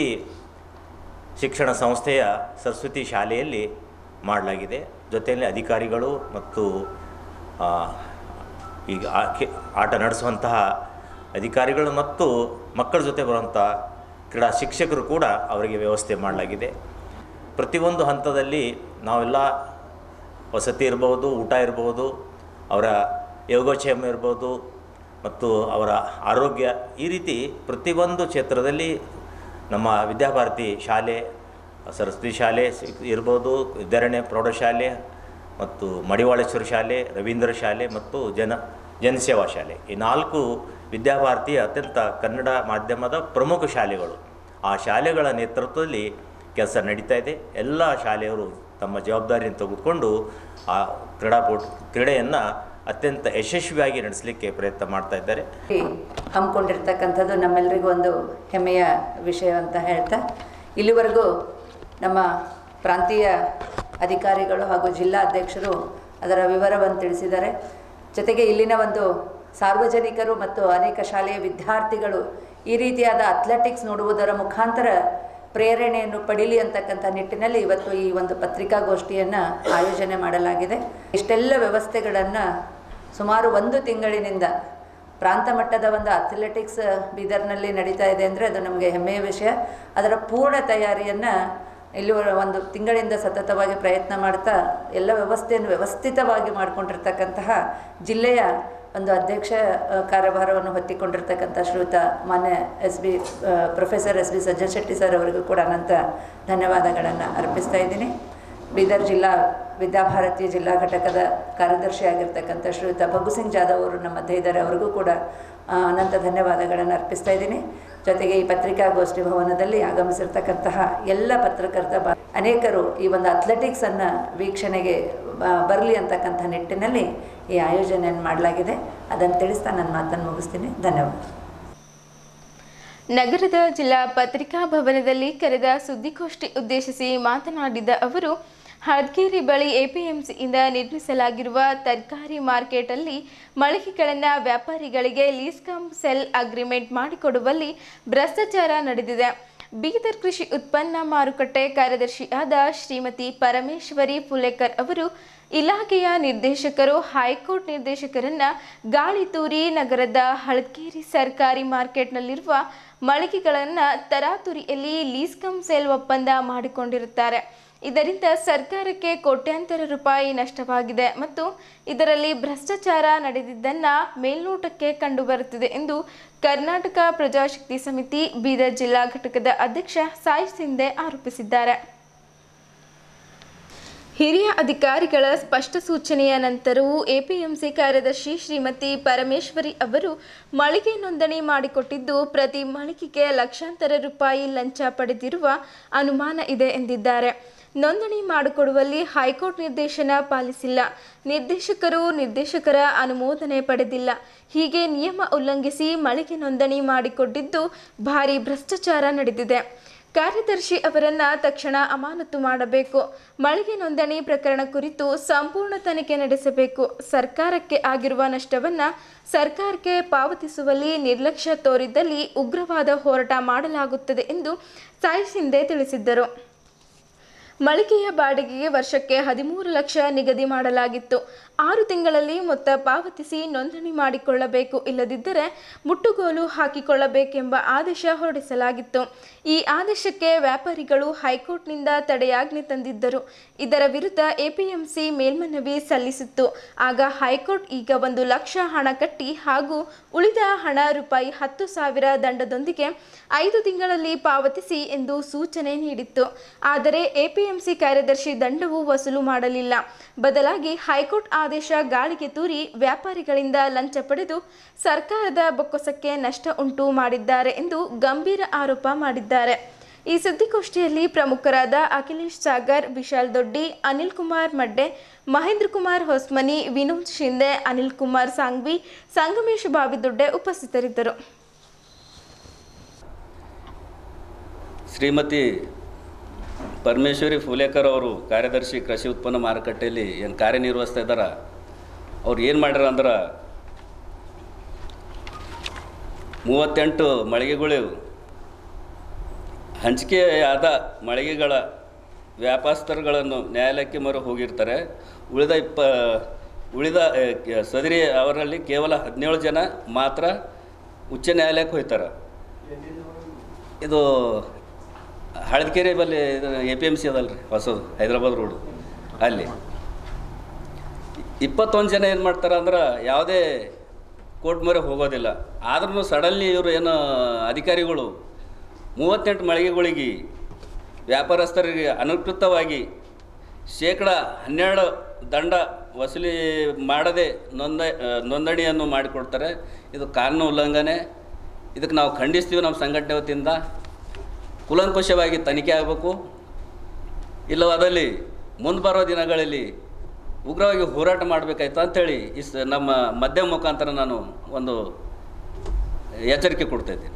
ಶಿಕ್ಷಣ ಸಂಸ್ಥೆಯ ಸರಸ್ವತಿ ಶಾಲೆಯಲ್ಲಿ ಮಾಡಲಾಗಿದೆ ಜೊತೆಯಲ್ಲಿ ಅಧಿಕಾರಿಗಳು ಮತ್ತು ಆ, ಈಗ ಆ- ಕೆ- ಆಟ ನಡೆಸುವಂತಹ ಅಧಿಕಾರಿಗಳು ಮತ್ತು ಮಕ್ಕಳ ಜೊತೆ ಬರುವಂಥ ಕ್ರೀಡಾ ಶಿಕ್ಷಕರು ಕೂಡ ಅವರಿಗೆ ವ್ಯವಸ್ಥೆ ಮಾಡಲಾಗಿದೆ ಪ್ರತಿಯೊಂದು ಹಂತದಲ್ಲಿ ನಾವೆಲ್ಲ ವಸತಿ ಇರ್ಬೋದು ಊಟ ಇರ್ಬೋದು ಅವರ ಯೋಗಕ್ಷೇಮ ಇರ್ಬೋದು ಮತ್ತು ಅವರ ಆರೋಗ್ಯ ಈ ರೀತಿ ಪ್ರತಿಯೊಂದು ಕ್ಷೇತ್ರದಲ್ಲಿ ನಮ್ಮ ವಿದ್ಯಾಭಾರತಿ ಶಾಲೆ ಸರಸ್ವತಿ ಶಾಲೆ ಸಿ- ಇರ್ಬೋದು ವಿದ್ಯಾರಣ್ಯ ಪ್ರೌಢಶಾಲೆ ಮತ್ತು ಮಡಿವಾಳೇಶ್ವರ ಶಾಲೆ ರವೀಂದ್ರ ಶಾಲೆ ಮತ್ತು ಜನ ಜನಸೇವಾ ಶಾಲೆ ಈ ನಾಲ್ಕು ವಿದ್ಯಾಭಾರತಿಯ ಅತ್ಯಂತ ಕನ್ನಡ ಮಾಧ್ಯಮದ ಪ್ರಮುಖ ಶಾಲೆಗಳು ಆ ಶಾಲೆಗಳ ನೇತೃತ್ವದಲ್ಲಿ ಕೆಲಸ ನಡೀತಾ ಇದೆ ಎಲ್ಲ ಶಾಲೆಯವರು ತಮ್ಮ ಜವಾಬ್ದಾರಿಯನ್ನು ತೆಗೆದುಕೊಂಡು ಆ ಕ್ರೀಡಾಪಟು ಕ್ರೀಡೆಯನ್ನು ಅತ್ಯಂತ ಯಶಸ್ವಿಯಾಗಿ ನಡೆಸಲಿಕ್ಕೆ ಪ್ರಯತ್ನ ಮಾಡ್ತಾ ಇದ್ದಾರೆ ಹಮ್ಮಿಕೊಂಡಿರ್ತಕ್ಕಂಥದ್ದು ನಮ್ಮೆಲ್ಲರಿಗೂ ಒಂದು ಹೆಮ್ಮೆಯ ವಿಷಯ ಅಂತ ಹೇಳ್ತಾ ಇಲ್ಲಿವರೆಗೂ ನಮ್ಮ ಪ್ರಾಂತೀಯ ಅಧಿಕಾರಿಗಳು ಹಾಗೂ ಜಿಲ್ಲಾ ಅಧ್ಯಕ್ಷರು ಅದರ ವಿವರವನ್ನು ತಿಳಿಸಿದ್ದಾರೆ ಜೊತೆಗೆ ಇಲ್ಲಿನ ಒಂದು ಸಾರ್ವಜನಿಕರು ಮತ್ತು ಅನೇಕ ಶಾಲೆಯ ವಿದ್ಯಾರ್ಥಿಗಳು ಈ ರೀತಿಯಾದ ಅಥ್ಲೆಟಿಕ್ಸ್ ನೋಡುವುದರ ಮುಖಾಂತರ ಪ್ರೇರಣೆಯನ್ನು ಪಡೀಲಿ ಅಂತಕ್ಕಂಥ ನಿಟ್ಟಿನಲ್ಲಿ ಇವತ್ತು ಈ ಒಂದು ಪತ್ರಿಕಾಗೋಷ್ಠಿಯನ್ನು ಆಯೋಜನೆ ಮಾಡಲಾಗಿದೆ ಇಷ್ಟೆಲ್ಲ ವ್ಯವಸ್ಥೆಗಳನ್ನು ಸುಮಾರು ಒಂದು ತಿಂಗಳಿನಿಂದ ಪ್ರಾಂತ ಮಟ್ಟದ ಒಂದು ಅಥ್ಲೆಟಿಕ್ಸ್ ಬೀದರ್ನಲ್ಲಿ ನಡೀತಾ ಇದೆ ಅಂದರೆ ಅದು ನಮಗೆ ಹೆಮ್ಮೆಯ ವಿಷಯ ಅದರ ಪೂರ್ಣ ತಯಾರಿಯನ್ನು ಇಲ್ಲಿ ಒಂದು ತಿಂಗಳಿಂದ ಸತತವಾಗಿ ಪ್ರಯತ್ನ ಮಾಡ್ತಾ ಎಲ್ಲ ವ್ಯವಸ್ಥೆಯನ್ನು ವ್ಯವಸ್ಥಿತವಾಗಿ ಮಾಡಿಕೊಂಡಿರ್ತಕ್ಕಂತಹ ಜಿಲ್ಲೆಯ ಒಂದು ಅಧ್ಯಕ್ಷ ಆ, ಕಾರ್ಯಭಾರವನ್ನು ಹೊತ್ತಿಕೊಂಡಿರ್ತಕ್ಕಂಥ ಶ್ರೀಯುತ ಮಾನ್ಯ S B professor S B Sajjan Shetty sir ಅವರಿಗೂ ಕೂಡ ಅನಂತ ಧನ್ಯವಾದಗಳನ್ನು ಅರ್ಪಿಸ್ತಾ ಇದ್ದೀನಿ ಬೀದರ್ ಜಿಲ್ಲಾ ವಿದ್ಯಾಭಾರತಿ ಜಿಲ್ಲಾ ಘಟಕದ ಕಾರ್ಯದರ್ಶಿ ಆಗಿರ್ತಕ್ಕಂಥ ಶ್ರೀಯುತ ಭಗು ಸಿಂಗ್ ಜಾಧವ್ ಅವರು ನಮ್ಮ ಮಧ್ಯೆ ಇದ್ದಾರೆ ಅವರಿಗೂ ಕೂಡ ಆ, ಅನಂತ ಧನ್ಯವಾದಗಳನ್ನು ಅರ್ಪಿಸ್ತಾ ಇದ್ದೀನಿ ಜೊತೆಗೆ ಈ ಪತ್ರಿಕಾಗೋಷ್ಠಿ ಭವನದಲ್ಲಿ ಆಗಮಿಸಿರ್ತಕ್ಕಂತಹ ಎಲ್ಲ ಪತ್ರಕರ್ತ ಬ ಅನೇಕರು ಈ ಒಂದು ಅಥ್ಲೆಟಿಕ್ಸನ್ನು ವೀಕ್ಷಣೆಗೆ ಬರಲಿ ಅಂತಕ್ಕಂಥ ನಿಟ್ಟಿನಲ್ಲಿ ಈ ಆಯೋಜನೆಯನ್ನು ಮಾಡಲಾಗಿದೆ ಅದನ್ನು ತಿಳಿಸ್ತಾ ನನ್ನ ಮಾತನ್ನು ಮುಗಿಸ್ತೀನಿ ಧನ್ಯವಾದ ನಗರದ ಜಿಲ್ಲಾ ಪತ್ರಿಕಾ ಭವನದಲ್ಲಿ ಕರೆದ ಸುದ್ದಿಗೋಷ್ಠಿ ಉದ್ದೇಶಿಸಿ ಮಾತನಾಡಿದ ಅವರು ಹದ್ಗೇರಿ ಬಳಿ ಎಪಿಎಂಸಿಯಿಂದ ನಿರ್ಮಿಸಲಾಗಿರುವ ತರಕಾರಿ ಮಾರ್ಕೆಟಲ್ಲಿ ಮಳಿಗೆಗಳನ್ನು ವ್ಯಾಪಾರಿಗಳಿಗೆ ಲೀಸ್ಕಮ್ ಸೆಲ್ ಅಗ್ರಿಮೆಂಟ್ ಮಾಡಿಕೊಡುವಲ್ಲಿ ಭ್ರಷ್ಟಾಚಾರ ನಡೆದಿದೆ ಬೀದರ್ ಕೃಷಿ ಉತ್ಪನ್ನ ಮಾರುಕಟ್ಟೆ ಕಾರ್ಯದರ್ಶಿಯಾದ ಶ್ರೀಮತಿ ಪರಮೇಶ್ವರಿ ಪುಲೇಕರ್ ಅವರು ಇಲಾಖೆಯ ನಿರ್ದೇಶಕರು ಹೈಕೋರ್ಟ್ ನಿರ್ದೇಶಕರನ್ನ ಗಾಳಿ ತೂರಿ ನಗರದ ಹಳದ್ಗೇರಿ ಸರ್ಕಾರಿ ಮಾರ್ಕೆಟ್ನಲ್ಲಿರುವ ಮಳಿಗೆಗಳನ್ನು ತರಾತುರಿಯಲ್ಲಿ ಲೀಸ್ಕಮ್ ಸೇಲ್ ಒಪ್ಪಂದ ಮಾಡಿಕೊಂಡಿರುತ್ತಾರೆ ಇದರಿಂದ ಸರ್ಕಾರಕ್ಕೆ ಕೋಟ್ಯಾಂತರ ರೂಪಾಯಿ ನಷ್ಟವಾಗಿದೆ ಮತ್ತು ಇದರಲ್ಲಿ ಭ್ರಷ್ಟಾಚಾರ ನಡೆದಿದ್ದನ್ನ ಮೇಲ್ನೋಟಕ್ಕೆ ಕಂಡುಬರುತ್ತಿದೆ ಎಂದು ಕರ್ನಾಟಕ ಪ್ರಜಾಶಕ್ತಿ ಸಮಿತಿ ಬೀದರ್ ಜಿಲ್ಲಾ ಘಟಕದ ಅಧ್ಯಕ್ಷ ಸಾಯಿ ಸಿಂಧೆ ಆರೋಪಿಸಿದ್ದಾರೆ ಹಿರಿಯ ಅಧಿಕಾರಿಗಳ ಸ್ಪಷ್ಟ ಸೂಚನೆಯ ನಂತರವೂ ಎಪಿಎಂಸಿ ಕಾರ್ಯದರ್ಶಿ ಶ್ರೀಮತಿ ಪರಮೇಶ್ವರಿ ಅವರು ಮಳಿಗೆ ನೋಂದಣಿ ಮಾಡಿಕೊಟ್ಟಿದ್ದು ಪ್ರತಿ ಮಳಿಗೆಗೆ ಲಕ್ಷಾಂತರ ರೂಪಾಯಿ ಲಂಚ ಪಡೆದಿರುವ ಅನುಮಾನ ಇದೆ ಎಂದಿದ್ದಾರೆ ನೋಂದಣಿ ಮಾಡಿಕೊಡುವಲ್ಲಿ ಹೈಕೋರ್ಟ್ ನಿರ್ದೇಶನ ಪಾಲಿಸಿಲ್ಲ ನಿರ್ದೇಶಕರು ನಿರ್ದೇಶಕರ ಅನುಮೋದನೆ ಪಡೆದಿಲ್ಲ ಹೀಗೆ ನಿಯಮ ಉಲ್ಲಂಘಿಸಿ ಮಳಿಗೆ ನೋಂದಣಿ ಮಾಡಿಕೊಟ್ಟಿದ್ದು ಭಾರಿ ಭ್ರಷ್ಟಾಚಾರ ನಡೆದಿದೆ ಕಾರ್ಯದರ್ಶಿ ಅವರನ್ನ ತಕ್ಷಣ ಅಮಾನತು ಮಾಡಬೇಕು ಮಳಿಗೆ ನೋಂದಣಿ ಪ್ರಕರಣ ಕುರಿತು ಸಂಪೂರ್ಣ ತನಿಖೆ ನಡೆಸಬೇಕು ಸರ್ಕಾರಕ್ಕೆ ಆಗಿರುವ ನಷ್ಟವನ್ನ ಸರ್ಕಾರಕ್ಕೆ ಪಾವತಿಸುವಲ್ಲಿ ನಿರ್ಲಕ್ಷ್ಯ ತೋರಿದ್ದಲ್ಲಿ ಉಗ್ರವಾದ ಹೋರಾಟ ಮಾಡಲಾಗುತ್ತದೆ ಎಂದು ಸಾಯಿ ಶಿಂದೆ ತಿಳಿಸಿದ್ದರು ಮಳಿಗೆಯ ಬಾಡಿಗೆಗೆ ವರ್ಷಕ್ಕೆ ಹದಿಮೂರು ಲಕ್ಷ ನಿಗದಿ ಮಾಡಲಾಗಿತ್ತು ಆರು ತಿಂಗಳಲ್ಲಿ ಮೊತ್ತ ಪಾವತಿಸಿ ನೋಂದಣಿ ಮಾಡಿಕೊಳ್ಳಬೇಕು ಇಲ್ಲದಿದ್ದರೆ ಮುಟ್ಟುಗೋಲು ಹಾಕಿಕೊಳ್ಳಬೇಕೆಂಬ ಆದೇಶ ಹೊರಡಿಸಲಾಗಿತ್ತು ಈ ಆದೇಶಕ್ಕೆ ವ್ಯಾಪಾರಿಗಳು ಹೈಕೋರ್ಟ್ನಿಂದ ತಡೆಯಾಜ್ಞೆ ತಂದಿದ್ದರು ಇದರ ವಿರುದ್ಧ ಎಪಿಎಂಸಿ ಮೇಲ್ಮನವಿ ಸಲ್ಲಿಸಿತ್ತು ಆಗ ಹೈಕೋರ್ಟ್ ಈಗ ಒಂದು ಲಕ್ಷ ಹಣ ಕಟ್ಟಿ ಹಾಗೂ ಉಳಿದ ಹಣ ರೂಪಾಯಿ ಹತ್ತು ಸಾವಿರ ದಂಡದೊಂದಿಗೆ ಐದು ತಿಂಗಳಲ್ಲಿ ಪಾವತಿಸಿ ಎಂದು ಸೂಚನೆ ನೀಡಿತ್ತು ಆದರೆ ಎಪಿಎಂಸಿ ಕಾರ್ಯದರ್ಶಿ ದಂಡವು ವಸೂಲು ಮಾಡಲಿಲ್ಲ ಬದಲಾಗಿ ಹೈಕೋರ್ಟ್ ಆದೇಶ ಗಾಳಿಗೆ ತೂರಿ ವ್ಯಾಪಾರಿಗಳಿಂದ ಲಂಚ ಪಡೆದು ಸರ್ಕಾರದ ಬೊಕ್ಕಸಕ್ಕೆ ನಷ್ಟ ಉಂಟು ಮಾಡಿದ್ದಾರೆ ಎಂದು ಗಂಭೀರ ಆರೋಪ ಮಾಡಿದ್ದಾರೆ ಈ ಸುದ್ದಿಗೋಷ್ಠಿಯಲ್ಲಿ ಪ್ರಮುಖರಾದ ಅಖಿಲೇಶ್ ಸಾಗರ್ ವಿಶಾಲ್ ದೊಡ್ಡಿ ಅನಿಲ್ ಕುಮಾರ್ ಮಡ್ಡೆ ಮಹೇಂದ್ರ ಕುಮಾರ್ ಹೊಸ್ಮನಿ ವಿನೋದ್ ಶಿಂದೆ ಅನಿಲ್ ಕುಮಾರ್ ಸಾಂಗ್ವಿ ಸಂಗಮೇಶ್ ಬಾವಿದೊಡ್ಡೆ ಉಪಸ್ಥಿತರಿದ್ದರು ಶ್ರೀಮತಿ ಪರಮೇಶ್ವರಿ ಫೂಲೇಕರ್ ಅವರು ಕಾರ್ಯದರ್ಶಿ ಕೃಷಿ ಉತ್ಪನ್ನ ಮಾರುಕಟ್ಟೆಯಲ್ಲಿ ಏನು ಕಾರ್ಯನಿರ್ವಹಿಸ್ತಾ ಇದ್ದಾರ ಅವ್ರು ಏನು ಮಾಡ್ಯಾರ ಅಂದ್ರೆ ಮೂವತ್ತೆಂಟು ಮಳಿಗೆಗಳು ಹಂಚಿಕೆ ಆದ ಮಳಿಗೆಗಳ ವ್ಯಾಪಾರಸ್ಥರುಗಳನ್ನು ನ್ಯಾಯಾಲಯಕ್ಕೆ ಮೊರೆ ಹೋಗಿರ್ತಾರೆ ಉಳಿದ ಇಪ್ಪ ಉಳಿದ ಆ, ಕ- ಸದರಿ ಅವರಲ್ಲಿ ಕೇವಲ ಹದಿನೇಳು ಜನ ಮಾತ್ರ ಉಚ್ಚ ನ್ಯಾಯಾಲಯಕ್ಕೆ ಹೋಗ್ತಾರೆ ಇದು ಹಳದಕೆರೆ ಬಲ್ಲಿ ಎ ಪಿ ಎಮ್ ಸಿ ಅದಲ್ಲ ರೀ ಹೊಸದು ಹೈದ್ರಾಬಾದ್ ರೋಡು ಅಲ್ಲಿ ಇಪ್ಪತ್ತೊಂದು ಜನ ಏನು ಮಾಡ್ತಾರೆ ಅಂದ್ರೆ ಯಾವುದೇ ಕೋರ್ಟ್ ಮೊರೆ ಹೋಗೋದಿಲ್ಲ ಆದ್ರೂ ಸಡನ್ಲಿ ಇವರು ಏನು ಅಧಿಕಾರಿಗಳು ಮೂವತ್ತೆಂಟು ಮಳಿಗೆಗಳಿಗೆ ವ್ಯಾಪಾರಸ್ಥರಿಗೆ ಅನಧಿಕೃತವಾಗಿ ಶೇಕಡ ಹನ್ನೆರಡು ದಂಡ ವಸೂಲಿ ಮಾಡದೆ ನೋಂದ ಆ, ನೋಂದಣಿಯನ್ನು ಮಾಡಿಕೊಡ್ತಾರೆ ಇದು ಕಾನೂನು ಉಲ್ಲಂಘನೆ ಇದಕ್ಕೆ ನಾವು ಖಂಡಿಸ್ತೀವಿ ನಮ್ಮ ಸಂಘಟನೆ ವತಿಯಿಂದ ಕುಲಂಕುಷವಾಗಿ ತನಿಖೆ ಆಗಬೇಕು ಇಲ್ಲವಾದಲ್ಲಿ ಮುಂದೆ ಬರೋ ದಿನಗಳಲ್ಲಿ ಉಗ್ರವಾಗಿ ಹೋರಾಟ ಮಾಡಬೇಕಾಯ್ತು ಅಂಥೇಳಿ ಈ ಸ ನಮ್ಮ ಮಧ್ಯಮ ಮುಖಾಂತರ ನಾನು ಒಂದು ಎಚ್ಚರಿಕೆ ಕೊಡ್ತಾ ಇದ್ದೀನಿ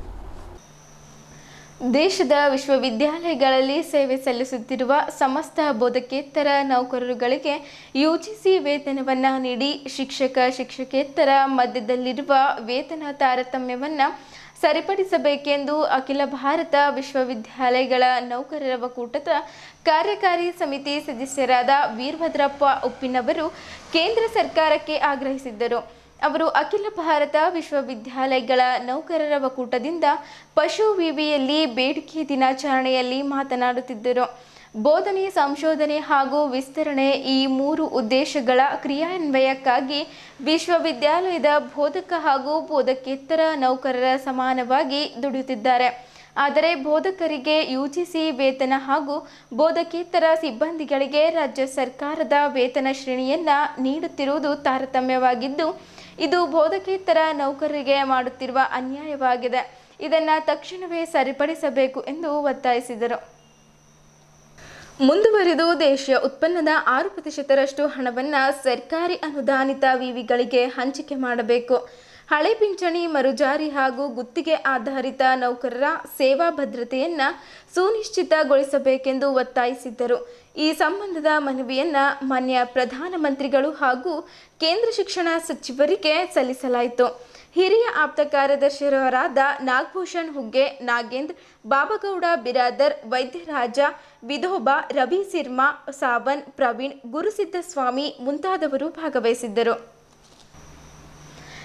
ದೇಶದ ವಿಶ್ವವಿದ್ಯಾಲಯಗಳಲ್ಲಿ ಸೇವೆ ಸಲ್ಲಿಸುತ್ತಿರುವ ಸಮಸ್ತ ಬೋಧಕೇತರ ನೌಕರರುಗಳಿಗೆ ಯುಜಿಸಿ ವೇತನವನ್ನು ನೀಡಿ ಶಿಕ್ಷಕ ಶಿಕ್ಷಕೇತರ ಮಧ್ಯದಲ್ಲಿರುವ ವೇತನ ತಾರತಮ್ಯವನ್ನು ಸರಿಪಡಿಸಬೇಕೆಂದು ಅಖಿಲ ಭಾರತ ವಿಶ್ವವಿದ್ಯಾಲಯಗಳ ನೌಕರರ ಒಕ್ಕೂಟದ ಕಾರ್ಯಕಾರಿ ಸಮಿತಿ ಸದಸ್ಯರಾದ ವೀರಭದ್ರಪ್ಪ ಉಪ್ಪಿನವರು ಕೇಂದ್ರ ಸರ್ಕಾರಕ್ಕೆ ಆಗ್ರಹಿಸಿದ್ದರು ಅವರು ಅಖಿಲ ಭಾರತ ವಿಶ್ವವಿದ್ಯಾಲಯಗಳ ನೌಕರರ ಒಕ್ಕೂಟದಿಂದ ಪಶು ವಿವಿಯಲ್ಲಿ ಬೇಡಿಕೆ ದಿನಾಚರಣೆಯಲ್ಲಿ ಮಾತನಾಡುತ್ತಿದ್ದರು ಬೋಧನೆ ಸಂಶೋಧನೆ ಹಾಗೂ ವಿಸ್ತರಣೆ ಈ ಮೂರು ಉದ್ದೇಶಗಳ ಕ್ರಿಯಾನ್ವಯಕ್ಕಾಗಿ ವಿಶ್ವವಿದ್ಯಾಲಯದ ಬೋಧಕ ಹಾಗೂ ಬೋಧಕೇತರ ನೌಕರರ ಸಮಾನವಾಗಿ ದುಡಿಯುತ್ತಿದ್ದಾರೆ ಆದರೆ ಬೋಧಕರಿಗೆ ಯುಜಿಸಿ ವೇತನ ಹಾಗೂ ಬೋಧಕೇತರ ಸಿಬ್ಬಂದಿಗಳಿಗೆ ರಾಜ್ಯ ಸರ್ಕಾರದ ವೇತನ ಶ್ರೇಣಿಯನ್ನ ನೀಡುತ್ತಿರುವುದು ತಾರತಮ್ಯವಾಗಿದ್ದು ಇದು ಬೋಧಕೇತರ ನೌಕರರಿಗೆ ಮಾಡುತ್ತಿರುವ ಅನ್ಯಾಯವಾಗಿದೆ ಇದನ್ನು ತಕ್ಷಣವೇ ಸರಿಪಡಿಸಬೇಕು ಎಂದು ಒತ್ತಾಯಿಸಿದರು ಮುಂದುವರಿದು ದೇಶೀಯ ಉತ್ಪನ್ನದ ಆರು ಪ್ರತಿಶತರಷ್ಟು ಹಣವನ್ನು ಸರ್ಕಾರಿ ಅನುದಾನಿತ ವಿವಿಗಳಿಗೆ ಹಂಚಿಕೆ ಮಾಡಬೇಕು ಹಳೆ ಪಿಂಚಣಿ ಮರುಜಾರಿ ಹಾಗೂ ಗುತ್ತಿಗೆ ಆಧಾರಿತ ನೌಕರರ ಸೇವಾ ಭದ್ರತೆಯನ್ನು ಸುನಿಶ್ಚಿತಗೊಳಿಸಬೇಕೆಂದು ಒತ್ತಾಯಿಸಿದ್ದರು ಈ ಸಂಬಂಧದ ಮನವಿಯನ್ನ ಮಾನ್ಯ ಪ್ರಧಾನಮಂತ್ರಿಗಳು ಹಾಗೂ ಕೇಂದ್ರ ಶಿಕ್ಷಣ ಸಚಿವರಿಗೆ ಸಲ್ಲಿಸಲಾಯಿತು ಹಿರಿಯ ಆಪ್ತ ಕಾರ್ಯದರ್ಶಿಯವರಾದ ನಾಗಭೂಷಣ್ ಹುಗ್ಗೆ ನಾಗೇಂದ್ರ ಬಾಬಗೌಡ ಬಿರಾದರ್ ವೈದ್ಯರಾಜ ವಿಧೋಬಾ ರವಿ ಸಿರ್ಮಾ ಸಾವನ್ ಪ್ರವೀಣ್ ಗುರುಸಿದ್ದಸ್ವಾಮಿ ಮುಂತಾದವರು ಭಾಗವಹಿಸಿದ್ದರು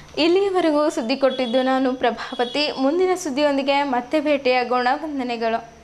ಇಲ್ಲಿಯವರೆಗೂ ಸುದ್ದಿ ಕೊಟ್ಟಿದ್ದು ನಾನು ಪ್ರಭಾವತಿ ಮುಂದಿನ ಸುದ್ದಿಯೊಂದಿಗೆ ಮತ್ತೆ ಭೇಟಿಯಾಗೋಣ ವಂದನೆಗಳು